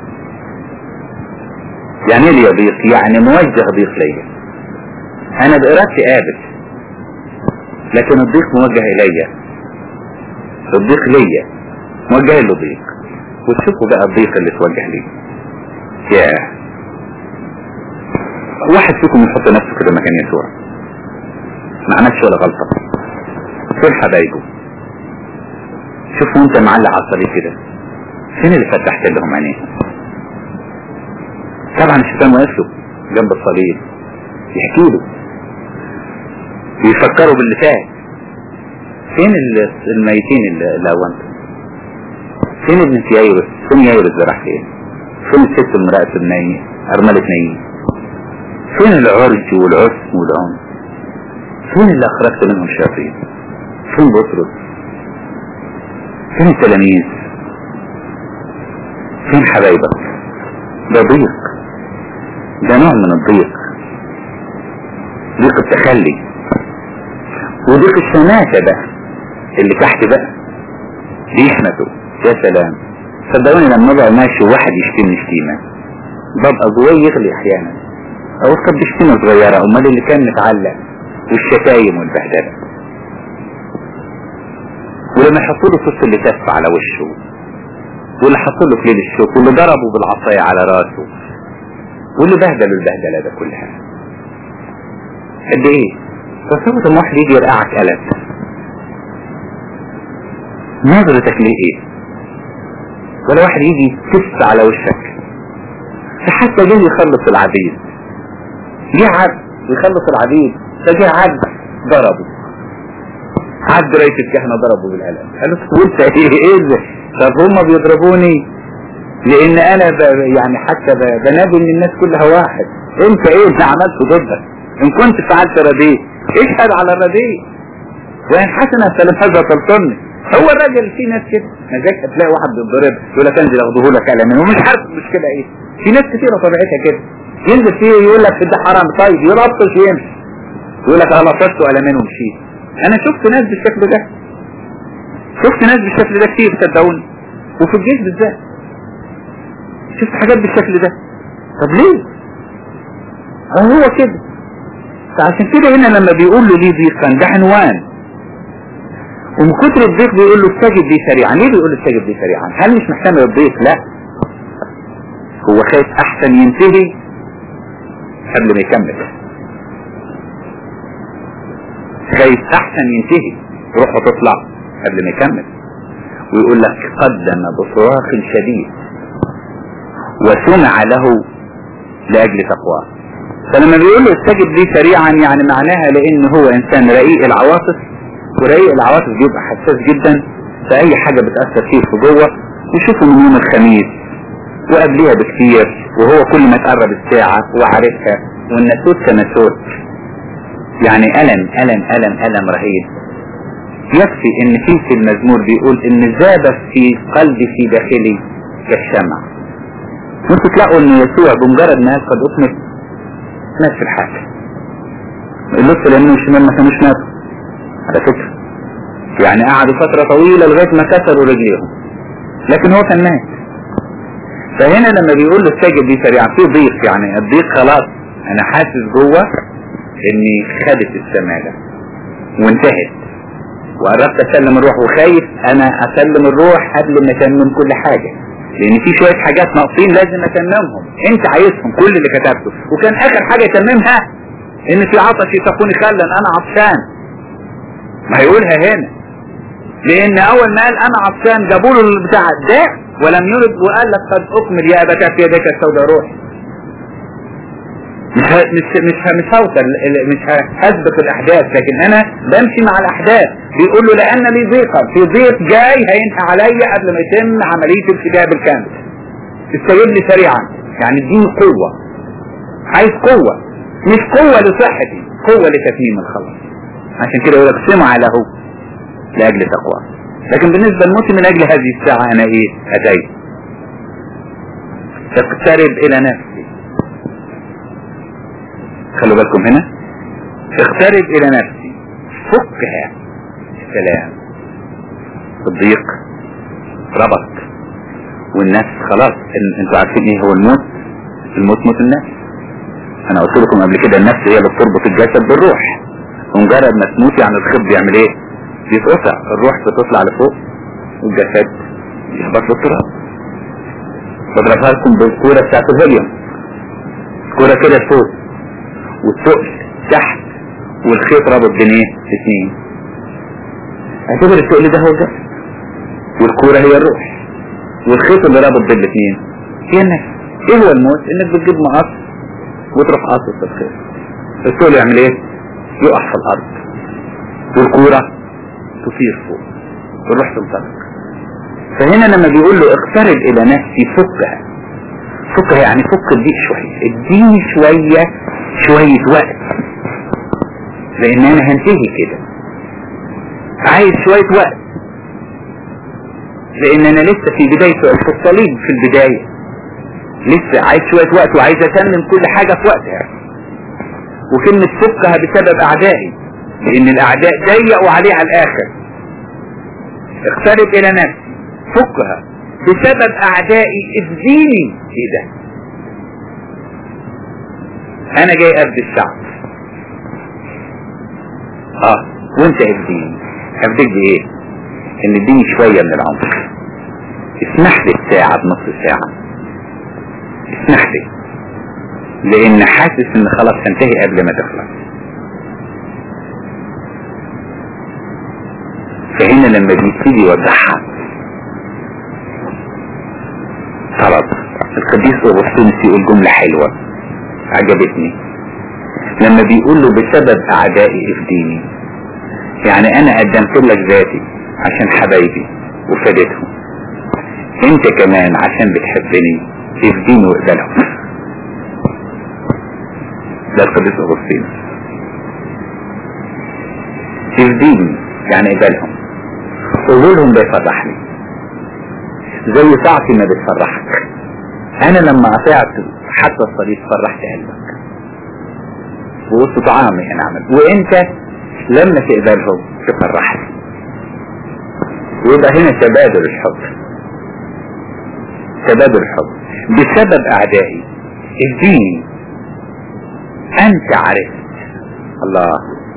[SPEAKER 1] يعني ايه ليا ضيق يعني موجه ضيق ليا انا بارادتي قابل لكن الضيق موجه الي الضيق ليا موجه له ضيق وتشوفوا بقى الضيق اللي توجه ليه ياه واحد فيكم يحط نفسه كده مكان يسوع ما عملش ولا غلطة فين حبايبه شوفوا انت معلق على الصليب كده فين اللي فتحت لهم عينيه طبعا الشيطان واقف له جنب الصليب يحكي له بيفكروا باللي فات فين الميتين اللي اونتم فين ابن يايرس فين يايرس ده راح فين فين الست المرأة النايمة أرملة نايمة فين العرج والعسم والعنف فين اللي اخرجت منهم الشياطين فين بطرس فين التلاميذ فين حبايبك ده ضيق ده نوع من الضيق ضيق التخلي وضيق الشماتة بقى اللي تحت بقى بيحمته يا سلام صدقوني لما ابقى ماشي وواحد يشتمني شتيمة ببقى جواي يغلي احيانا او كانت بشتيمة صغيرة امال اللي كان متعلق والشتايم والبهدلة ولما يحطوا له صوت اللي تف على وشه واللي حطوا له في ليل الشوك واللي ضربه بالعصاية على راسه واللي بهدلوا البهدلة ده كلها قد ايه تصور لما واحد يجي يرقعك قلب نظرتك ليه ايه ولا واحد يجي تف على وشك فحتى جاي يخلص العبيد جه عبد ويخلص العبيد فجاء عبد ضربه عبد رئيس الكهنة ضربه بالقلم قال له وانت ايه ايه ده؟ طب هم بيضربوني لان انا ب... يعني حتى ب... بنادي ان الناس كلها واحد انت ايه اللي عملته ضدك ان كنت فعلت رديء اشهد على الرديء وان حسنا فلم هذا تلطني هو الراجل في ناس كده مزاج تلاقي واحد بيتضرب يقول لك انزل اخده لك قلم ومش عارف المشكله ايه في ناس كتيره طبيعتها كده ينزل فيه يقول لك ده حرام طيب يرطش ويمشي يقول لك انا لطشت قلمين ومشيت انا شفت ناس بالشكل ده شفت ناس بالشكل ده كتير صدقوني وفي الجيش بالذات شفت حاجات بالشكل ده طب ليه هو كده فعشان كده هنا لما بيقول له ليه ضيقا ده عنوان ومن كتر الضيق بيقول له استجب لي سريعا ليه بيقول له استجب لي سريعا هل مش محتمل الضيق لا هو خايف احسن ينتهي قبل ما يكمل خايف احسن ينتهي روحه تطلع قبل ما يكمل ويقول لك قدم بصراخ شديد وسمع له لاجل تقواه فلما بيقول له استجب لي سريعا يعني معناها لان هو انسان رقيق العواطف ورقيق العواطف بيبقى حساس جدا فاي حاجة بتأثر فيه في جوه يشوفه من يوم الخميس وقبليها بكتير وهو كل ما تقرب الساعة وعارفها والنسوت كنسوت يعني ألم ألم ألم ألم رهيب يكفي ان في في المزمور بيقول ان ذاب في قلبي في داخلي كالشمع ممكن تلاقوا ان يسوع بمجرد ما قد اكمل مات في الحاجة اللص لانه الشمال ما كانوش ماتوا على فكرة يعني قعدوا فترة طويلة لغاية ما كسروا رجليهم لكن هو كان مات فهنا لما بيقول له استجب دي سريعا في ضيق يعني الضيق خلاص انا حاسس جوه اني خدت السماء وانتهت وقربت اسلم الروح وخايف انا اسلم الروح قبل ما اتمم كل حاجة لان في شوية حاجات ناقصين لازم اتممهم انت عايزهم كل اللي كتبته وكان اخر حاجة يتممها ان في عطش يسقوني خلا انا عطشان ما هيقولها هنا لان اول ما قال انا عطشان جابوا له البتاع ده ولم يرد وقال لك قد اكمل يا ابتاه في يدك السوداء روحي مش ه... مش مش ه... مش هوصل مش هثبت الاحداث لكن انا بمشي مع الاحداث بيقول له لان لي ضيقا في ضيق جاي هينهى عليا قبل ما يتم عمليه الفداء بالكامل استجيب لي سريعا يعني اديني قوه عايز قوه مش قوه لصحتي قوه لتتميم الخلاص عشان كده يقول لك سمع له لاجل تقوى لكن بالنسبه لموتي من اجل هذه الساعه انا ايه اتيت اقترب الى نفسي خلوا بالكم هنا اقترب الى نفسي فكها سلام الضيق ربط والنفس خلاص انتوا عارفين ايه هو الموت الموت موت النفس انا قلت لكم قبل كده النفس هي اللي بتربط الجسد بالروح ومجرد ما تموت يعني الخب بيعمل ايه بيتقطع الروح بتطلع لفوق والجسد يهبط للتراب بضربها لكم بالكورة بتاعت الهيليوم كورة كده فوق والثقل تحت والخيط رابط بين ايه اثنين اعتبر الثقل ده هو الجسد والكورة هي الروح والخيط اللي رابط بين الاثنين هي النفس ايه هو الموت انك بتجيب مقص وتروح قاصص الخيط الثقل يعمل ايه يقع في الارض والكورة تطير فوق والروح تنطلق فهنا لما بيقول له اقترب الى نفسي فكها فكها يعني فك الضيق شوية اديني شوية شوية وقت لان انا هنتهي كده عايز شوية وقت لان انا لسه في بداية في الصليب في البداية لسه عايز شوية وقت وعايز اتمم كل حاجة في وقتها وكلمة فكها بسبب اعدائي لان الاعداء ضيقوا عليه على الاخر اقترب الى نفسي فكها بسبب اعدائي افديني ايه ده انا جاي افدي الشعب اه وانت افديني افديك بايه ان اديني شوية من العمر اسمح لي الساعة بنص ساعة اسمح لي لان حاسس ان خلاص تنتهي قبل ما تخلص فهنا لما بيبتدي يوضحها طلب القديس اغسطينوس يقول جملة حلوة عجبتني لما بيقول له بسبب اعدائي افديني يعني انا قدمت لك ذاتي عشان حبايبي وفديتهم انت كمان عشان بتحبني افديني واقبلهم ده القديس اغسطين افديني يعني اقبلهم قبولهم بيفرحني زي طاعتي ما بتفرحك انا لما اطيعت حتى الصليب فرحت قلبك وقلت طعامي انا عمل وانت لما تقبلهم تفرحني ويبقى هنا تبادل الحب تبادل الحب بسبب اعدائي اديني انت عرفت الله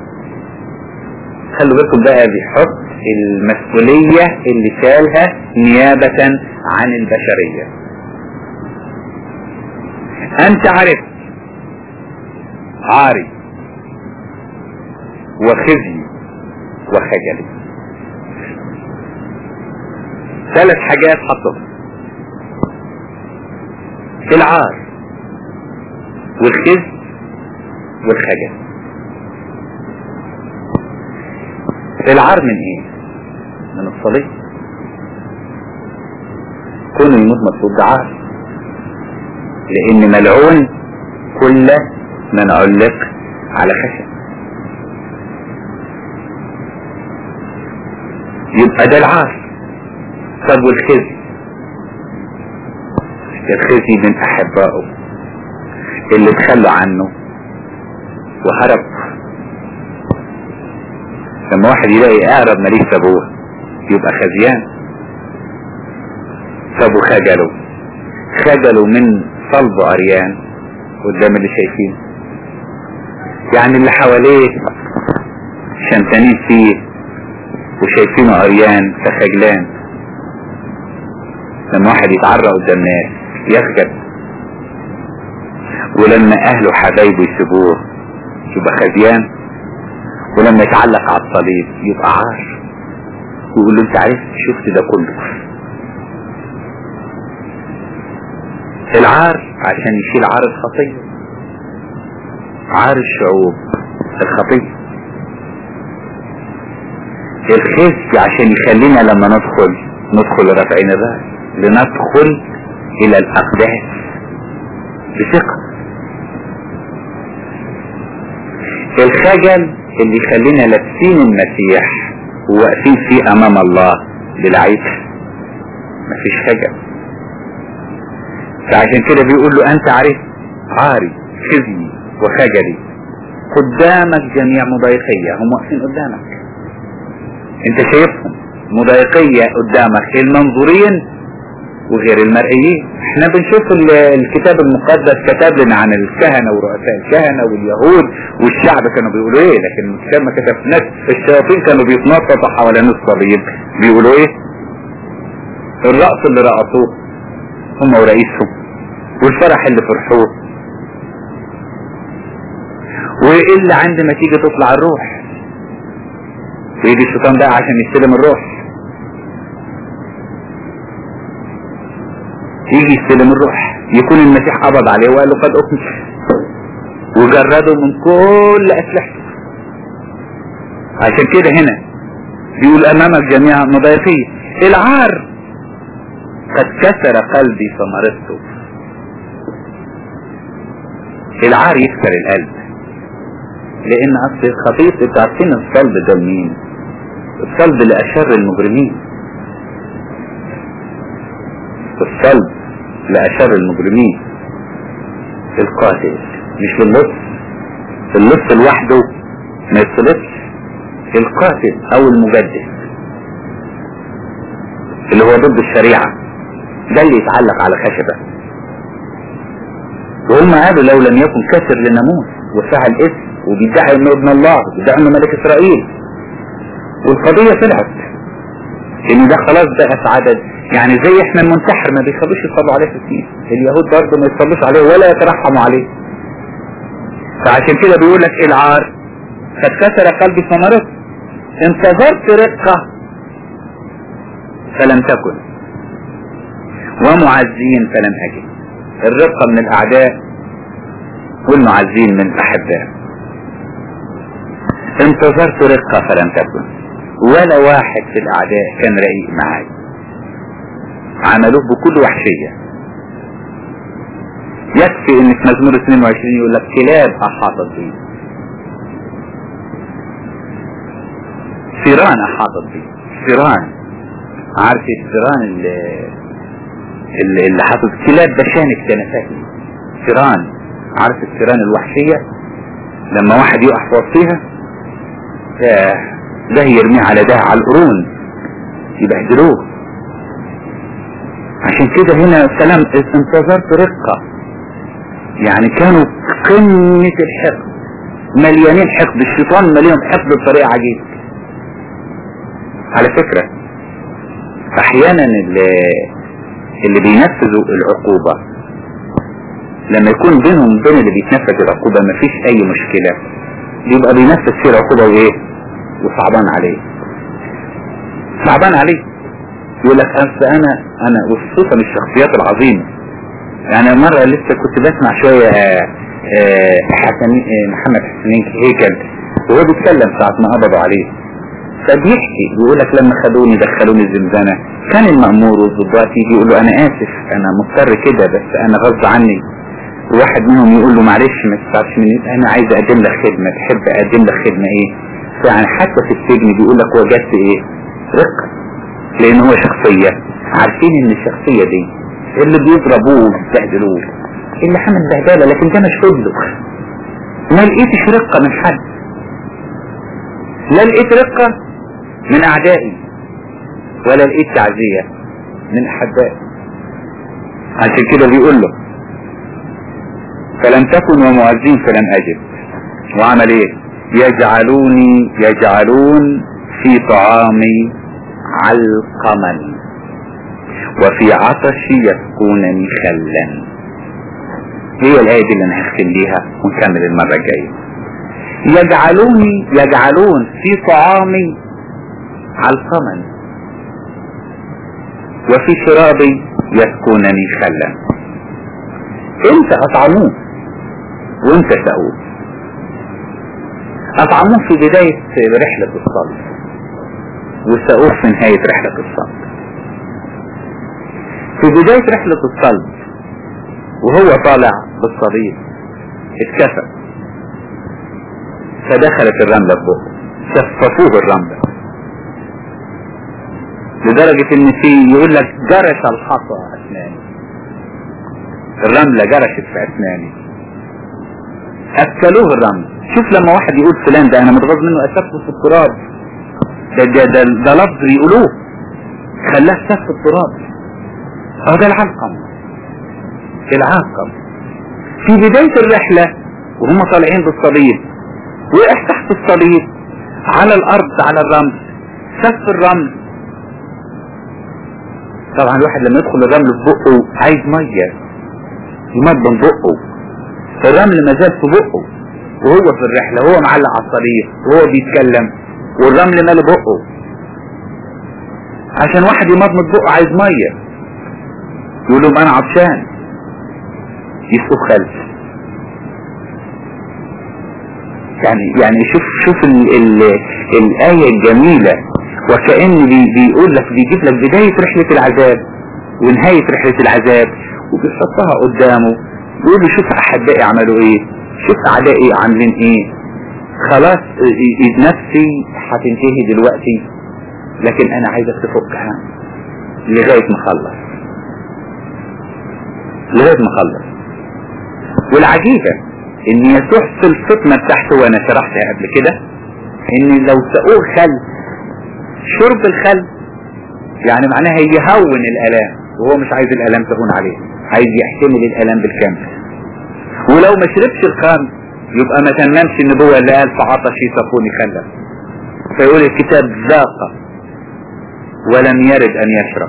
[SPEAKER 1] خلوا بالكم بقى بيحط المسؤولية اللي شالها نيابة عن البشرية انت عرفت عاري وخزي وخجلي ثلاث حاجات حطهم العار والخزي والخجل العار من ايه من الصليب كون يموت مطلوب ده عار لان ملعون كل من علق على خشب يبقى ده العار طب والخزي الخزي من احبائه اللي تخلوا عنه وهرب لما واحد يلاقي اقرب ماليش ابوه يبقى خزيان سابوا خجلوا خجلوا من صلب اريان قدام اللي شايفين يعني اللي حواليه شمتانين فيه وشايفينه اريان فخجلان لما واحد يتعرى قدام ناس يخجل ولما اهله حبايبه يسيبوه يبقى خزيان ولما يتعلق على الصليب يبقى عار ويقول له انت عرفت شفت ده كله العار عشان يشيل عار الخطية عار الشعوب الخطية الخزي عشان يخلينا لما ندخل ندخل رافعين الرأس لندخل الى الاقداس بثقة الخجل اللي يخلينا لابسين المسيح وواقفين فيه امام الله بالعيب مفيش خجل فعشان كده بيقول له انت عارف عاري خزي وخجلي قدامك جميع مضايقية هم واقفين قدامك انت شايفهم مضايقية قدامك المنظورين وغير المرئيين احنا بنشوف الكتاب المقدس كتب لنا عن الكهنة ورؤساء الكهنة واليهود والشعب كانوا بيقولوا ايه لكن الكتاب ما كتبناش الشياطين كانوا بيتنططوا حوالين الصليب بيقولوا ايه الرأس اللي رقصوه هم ورئيسهم والفرح اللي فرحوه وايه اللي عند ما تيجي تطلع الروح ويجي الشيطان بقى عشان يستلم الروح يجي يستلم الروح يكون المسيح قبض عليه وقال له قد أكمل وجرده من كل أسلحته عشان كده هنا بيقول أمامك جميع مضايقية العار قد كسر قلبي فمرضته العار يكسر القلب لان اصل الخطيط انتوا عارفين الصلب ده مين الصلب لاشر المجرمين الصلب لاشر المجرمين القاتل مش للص اللص لوحده ما يتصلبش القاتل او المجدد اللي هو ضد الشريعة ده اللي يتعلق على خشبة وهم قالوا لو لم يكن كسر للناموس وسعى الاسم وبيدعي انه ابن الله وبيدعي انه ملك اسرائيل والقضية طلعت ان ده خلاص بقى في عدد يعني زي احنا المنتحر ما بيخلوش يصلوا عليه في الدين اليهود برضه ما يصلوش عليه ولا يترحموا عليه فعشان كده بيقول لك العار قد كسر قلبي فمرض انتظرت رقة فلم تكن ومعزين فلم أجد الرقة من الأعداء والمعزين من الأحباء انتظرت رقة فلم تكن ولا واحد في الاعداء كان رقيق معاي عملوه بكل وحشية يكفي ان في مزمور 22 يقول لك كلاب احاطت بي فيران احاطت بي فيران عارف الفيران اللي اللي, اللي حاطط كلاب بشانك تنفاتي فيران عارف الفيران الوحشية لما واحد يقع في وسطيها ده يرميه على ده على القرون يبهدلوه عشان كده هنا سلام انتظرت رقة يعني كانوا قمة الحقد مليانين حقد الشيطان مليان حقد بطريقة عجيبة على فكرة احيانا اللي, اللي بينفذوا العقوبة لما يكون بينهم وبين اللي بيتنفذ العقوبة مفيش اي مشكلة يبقى بينفذ فيه العقوبة وايه وصعبان عليه صعبان عليه يقول لك أصل انا انا وخصوصا الشخصيات العظيمة يعني مرة لسه كنت بسمع شوية حسن محمد حسنين هيكل وهو بيتكلم ساعة ما قبضوا عليه فبيحكي بيقول لك لما خدوني دخلوني الزنزانة كان المأمور والضباط يجي يقول له انا اسف انا مضطر كده بس انا غصب عني واحد منهم يقول له معلش ما تدفعش مني انا عايز اقدم لك خدمة تحب اقدم لك خدمة ايه يعني حتى في السجن بيقول لك وجدت ايه رقة لان هو شخصية عارفين ان الشخصية دي اللي بيضربوه وبيستهدلوه اللي حمل بهدالة لكن ده مش فضله ما لقيتش رقة من حد لا لقيت رقة من اعدائي ولا لقيت تعزية من احبائي عشان كده بيقول له فلم تكن ومعزين فلم اجد وعمل ايه يجعلوني يجعلون في طعامي علقما وفي عطشي يسقونني خلا هي الآية دي اللي أنا هختم بيها ونكمل المرة الجاية يجعلوني يجعلون في طعامي علقما وفي شرابي يسكنني خلا انت اطعموه وانت سأوه اطعموه في بداية رحلة الصلب وسأوه في نهاية رحلة الصلب في بداية رحلة الصلب وهو طالع بالصليب اتكسر فدخلت الرملة في بقه شففوه الرملة لدرجة ان في يقول لك جرش الحصى اسناني الرملة جرشت في اسناني اكلوه الرمل شوف لما واحد يقول فلان ده انا متغاظ منه اسفه في التراب ده ده ده, ده لفظ يقولوه خلاه سف في التراب اه ده العلقم العلقم في بداية الرحلة وهم طالعين بالصليب وقع تحت الصليب على الارض على الرمل سف الرمل طبعا الواحد لما يدخل الرمل في بقه عايز مية يمضم بقه الرمل ما زال في بقه وهو في الرحلة هو معلق على الصليب وهو بيتكلم والرمل مال بقه عشان واحد يمضمض بقه عايز مية يقول لهم انا عطشان يسقط خلف يعني يعني شوف شوف ال ال الآية الجميلة وكأن بي بيقول لك بيجيب لك بداية رحلة العذاب ونهاية رحلة العذاب وبيحطها قدامه يقول له شوف أحبائي عملوا ايه شوف أعدائي عاملين ايه خلاص نفسي هتنتهي دلوقتي لكن أنا عايزك تفكها لغاية ما اخلص لغاية ما اخلص والعجيبة ان يسوع في الفطنة بتاعته وانا شرحتها قبل كده ان لو سقوه خل شرب الخل يعني معناها يهون الالام وهو مش عايز الالام تهون عليه عايز يحتمل الالام بالكامل ولو ما شربش الخمر يبقى ما تممش النبوة اللي قال فعطش يصفوني خلا فيقول الكتاب ذاق ولم يرد ان يشرب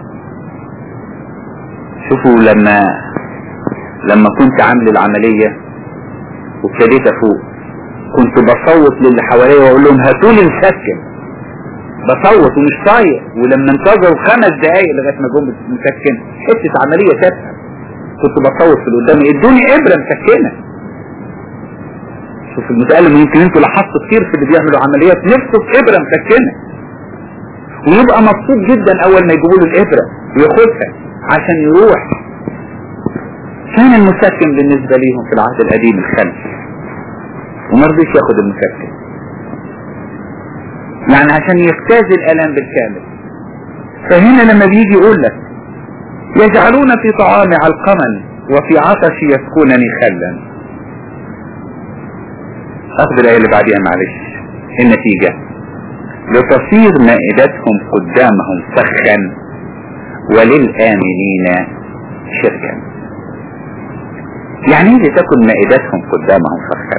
[SPEAKER 1] شوفوا لما لما كنت عامل العملية وابتديت افوق كنت بصوت للي حواليا واقول لهم هاتوا لي مسكن بصوت ومش طايق ولما انتظروا خمس دقايق لغايه ما جم مسكن حته عمليه تافهه كنت بصوت في اللي قدامي ادوني ابره مسكنه شوف المتألم يمكن انتوا لاحظتوا كتير في اللي بيعملوا عمليات نفسه في ابره مسكنه ويبقى مبسوط جدا اول ما يجيبوا له الابره وياخدها عشان يروح كان المسكن بالنسبه ليهم في العهد القديم الخلف وما رضيش ياخد المسكن يعني عشان يجتاز الالام بالكامل فهنا لما بيجي يقول لك يجعلون في طعامي علقما وفي عطشي يسكونني خلا اخذ الايه اللي بعديها معلش النتيجة لتصير مائدتهم قدامهم فخا وللآمنين شركا يعني ايه لتكن مائدتهم قدامهم فخا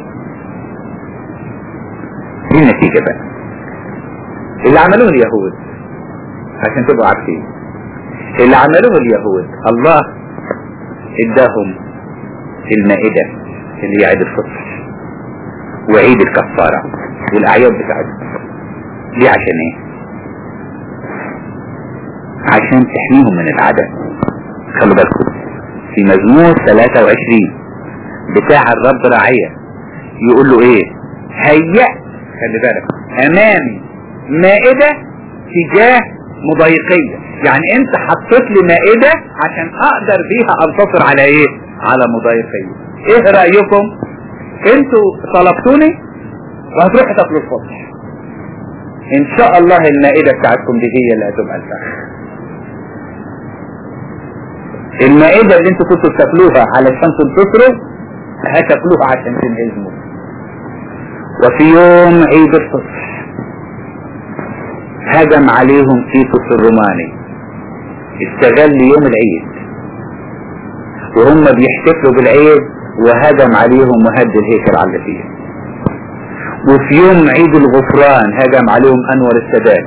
[SPEAKER 1] دي النتيجة بقى اللي عملوه اليهود عشان تبقوا عارفين اللي عملوه اليهود الله اداهم المائدة اللي هي عيد الفطر وعيد الكفارة والاعياد بتاعتهم ليه عشان ايه عشان تحميهم من العدم خلوا بالكم في مزمور 23 بتاع الرب رعية يقول له ايه هيأ خلي بالك امامي مائدة تجاه مضايقية يعني انت حطيت لي مائدة عشان اقدر بيها انتصر على ايه على مضايقية ايه رأيكم انتوا طلبتوني وهتروحوا تاكلوا الفطر ان شاء الله المائدة بتاعتكم دي هي اللي هتبقى الفخ المائدة اللي انتوا كنتوا بتاكلوها علشان تنتصروا هتاكلوها عشان تنهزموا وفي يوم عيد الفطر هجم عليهم تيتوس الروماني استغل يوم العيد وهم بيحتفلوا بالعيد وهجم عليهم وهد الهيكل على فيه وفي يوم عيد الغفران هجم عليهم انور السادات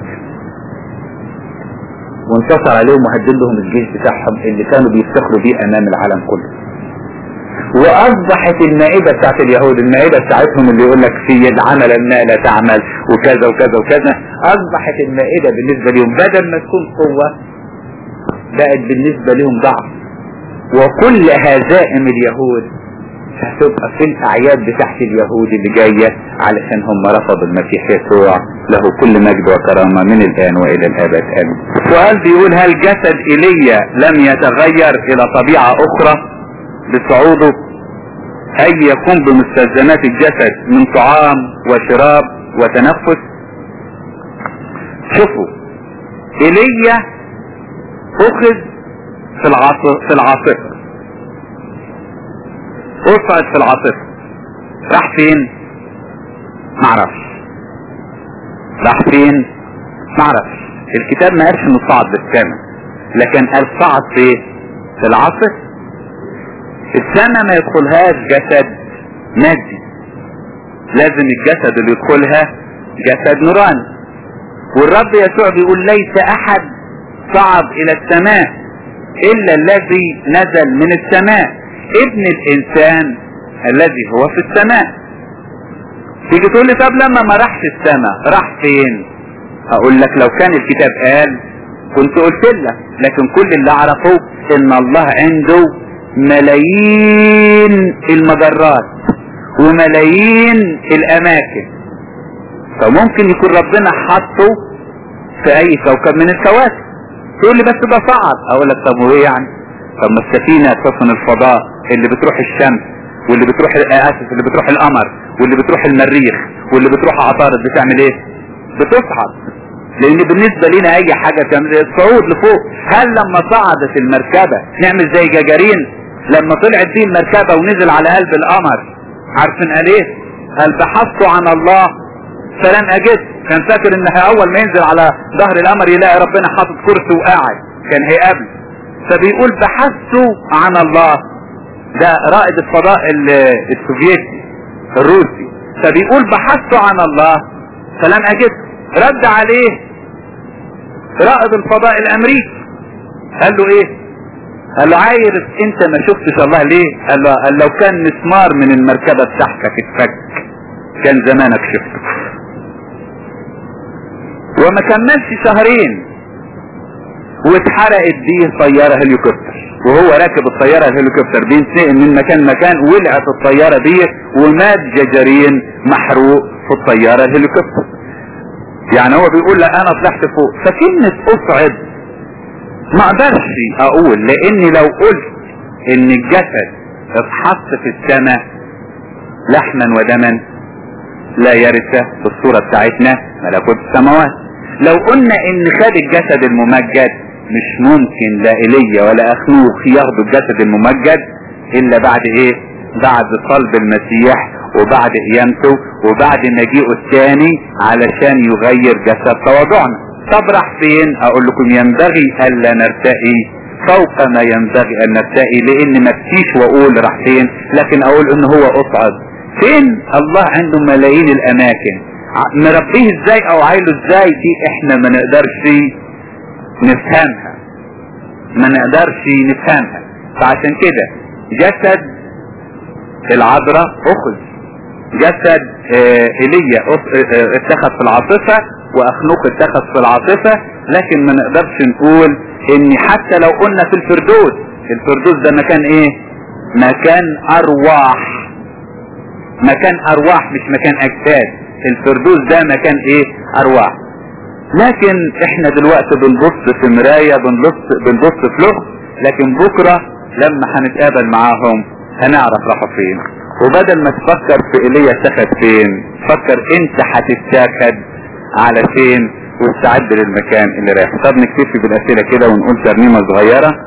[SPEAKER 1] وانتصر عليهم وهدد لهم الجيش بتاعهم اللي كانوا بيفتخروا بيه امام العالم كله واصبحت المائدة بتاعت اليهود المائدة بتاعتهم اللي يقول لك في العمل ما لا تعمل وكذا وكذا وكذا اصبحت المائدة بالنسبة لهم بدل ما تكون قوة بقت بالنسبة لهم ضعف وكل هزائم اليهود هتبقى في الاعياد بتاعت اليهود اللي جاية علشان هم رفضوا المسيح يسوع له كل مجد وكرامة من الان والى الابد امين سؤال بيقول هل جسد ايليا لم يتغير الى طبيعة اخرى بصعوده اي يقوم بمستلزمات الجسد من طعام وشراب وتنفس شوفوا ايليا اخذ في العاصفة في العاصفة اصعد في العاصفة راح فين معرفش راح فين معرفش الكتاب ما قالش انه صعد بالكامل لكن قال صعد في في العاصفة السماء ما يدخلهاش جسد مادي لازم الجسد اللي يدخلها جسد نوراني والرب يسوع بيقول ليس احد صعد الى السماء الا الذي نزل من السماء ابن الانسان الذي هو في السماء تيجي تقول لي طب لما ما راحش السماء راح فين اقول لك لو كان الكتاب قال كنت قلت لك لكن كل اللي اعرفه ان الله عنده ملايين المجرات وملايين الاماكن فممكن يكون ربنا حاطه في اي كوكب من الكواكب تقول لي بس ده صعد اقول لك طب وايه يعني طب ما السفينة سفن الفضاء اللي بتروح الشمس واللي بتروح اسف اللي بتروح القمر واللي بتروح المريخ واللي بتروح عطارد بتعمل ايه بتصعد لان بالنسبة لنا اي حاجة تعمل ايه الصعود لفوق هل لما صعدت المركبة نعمل زي جاجارين لما طلعت فيه المركبة ونزل على قلب القمر عارفين قال ايه قال بحثت عن الله فلم اجد كان فاكر ان اول ما ينزل على ظهر القمر يلاقي ربنا حاطط كرسي وقاعد كان هيقابل فبيقول بحثت عن الله ده رائد الفضاء السوفيتي الروسي فبيقول بحثت عن الله فلم اجد رد عليه رائد الفضاء الامريكي قال له ايه قال له عايز انت ما شفتش الله ليه قال له قال لو كان مسمار من المركبة بتاعتك اتفك كان زمانك شفته وما كملش شهرين واتحرقت بيه طيارة هليكوبتر وهو راكب الطيارة الهليكوبتر بينتقل من مكان مكان ولعت الطيارة دي ومات ججرين محروق في الطيارة الهليكوبتر يعني هو بيقول لا انا طلعت فوق فكلمة اصعد ما اقدرش اقول لاني لو قلت ان الجسد اتحط في السماء لحما ودما لا يرثه في الصورة بتاعتنا ملكوت السماوات لو قلنا ان خد الجسد الممجد مش ممكن لا ايليا ولا اخنوخ ياخدوا الجسد الممجد الا بعد ايه بعد صلب المسيح وبعد قيامته وبعد مجيئه الثاني علشان يغير جسد تواضعنا طب راح فين اقول لكم ينبغي الا نرتقي فوق ما ينبغي ان نرتقي لان ما فيش واقول راح فين لكن اقول ان هو اصعد فين الله عنده ملايين الاماكن مربيه ازاي او عايله ازاي دي احنا ما نقدرش نفهمها ما نقدرش نفهمها فعشان كده جسد العذراء اخذ جسد اه ايليا اتخذ في العاطفة واخنوق اتخذ في العاطفة لكن ما نقدرش نقول ان حتى لو قلنا في الفردوس الفردوس ده مكان ايه مكان ارواح مكان ارواح مش مكان اجساد الفردوس ده مكان ايه ارواح لكن احنا دلوقتي بنبص في مراية بنبص, بنبص في لغز لكن بكرة لما هنتقابل معاهم هنعرف راحوا فين وبدل ما تفكر في ايليا اتخذ فين فكر انت هتتاخد على فين واستعد للمكان اللي رايح طب نكتفي بالاسئله كده ونقول ترنيمه صغيره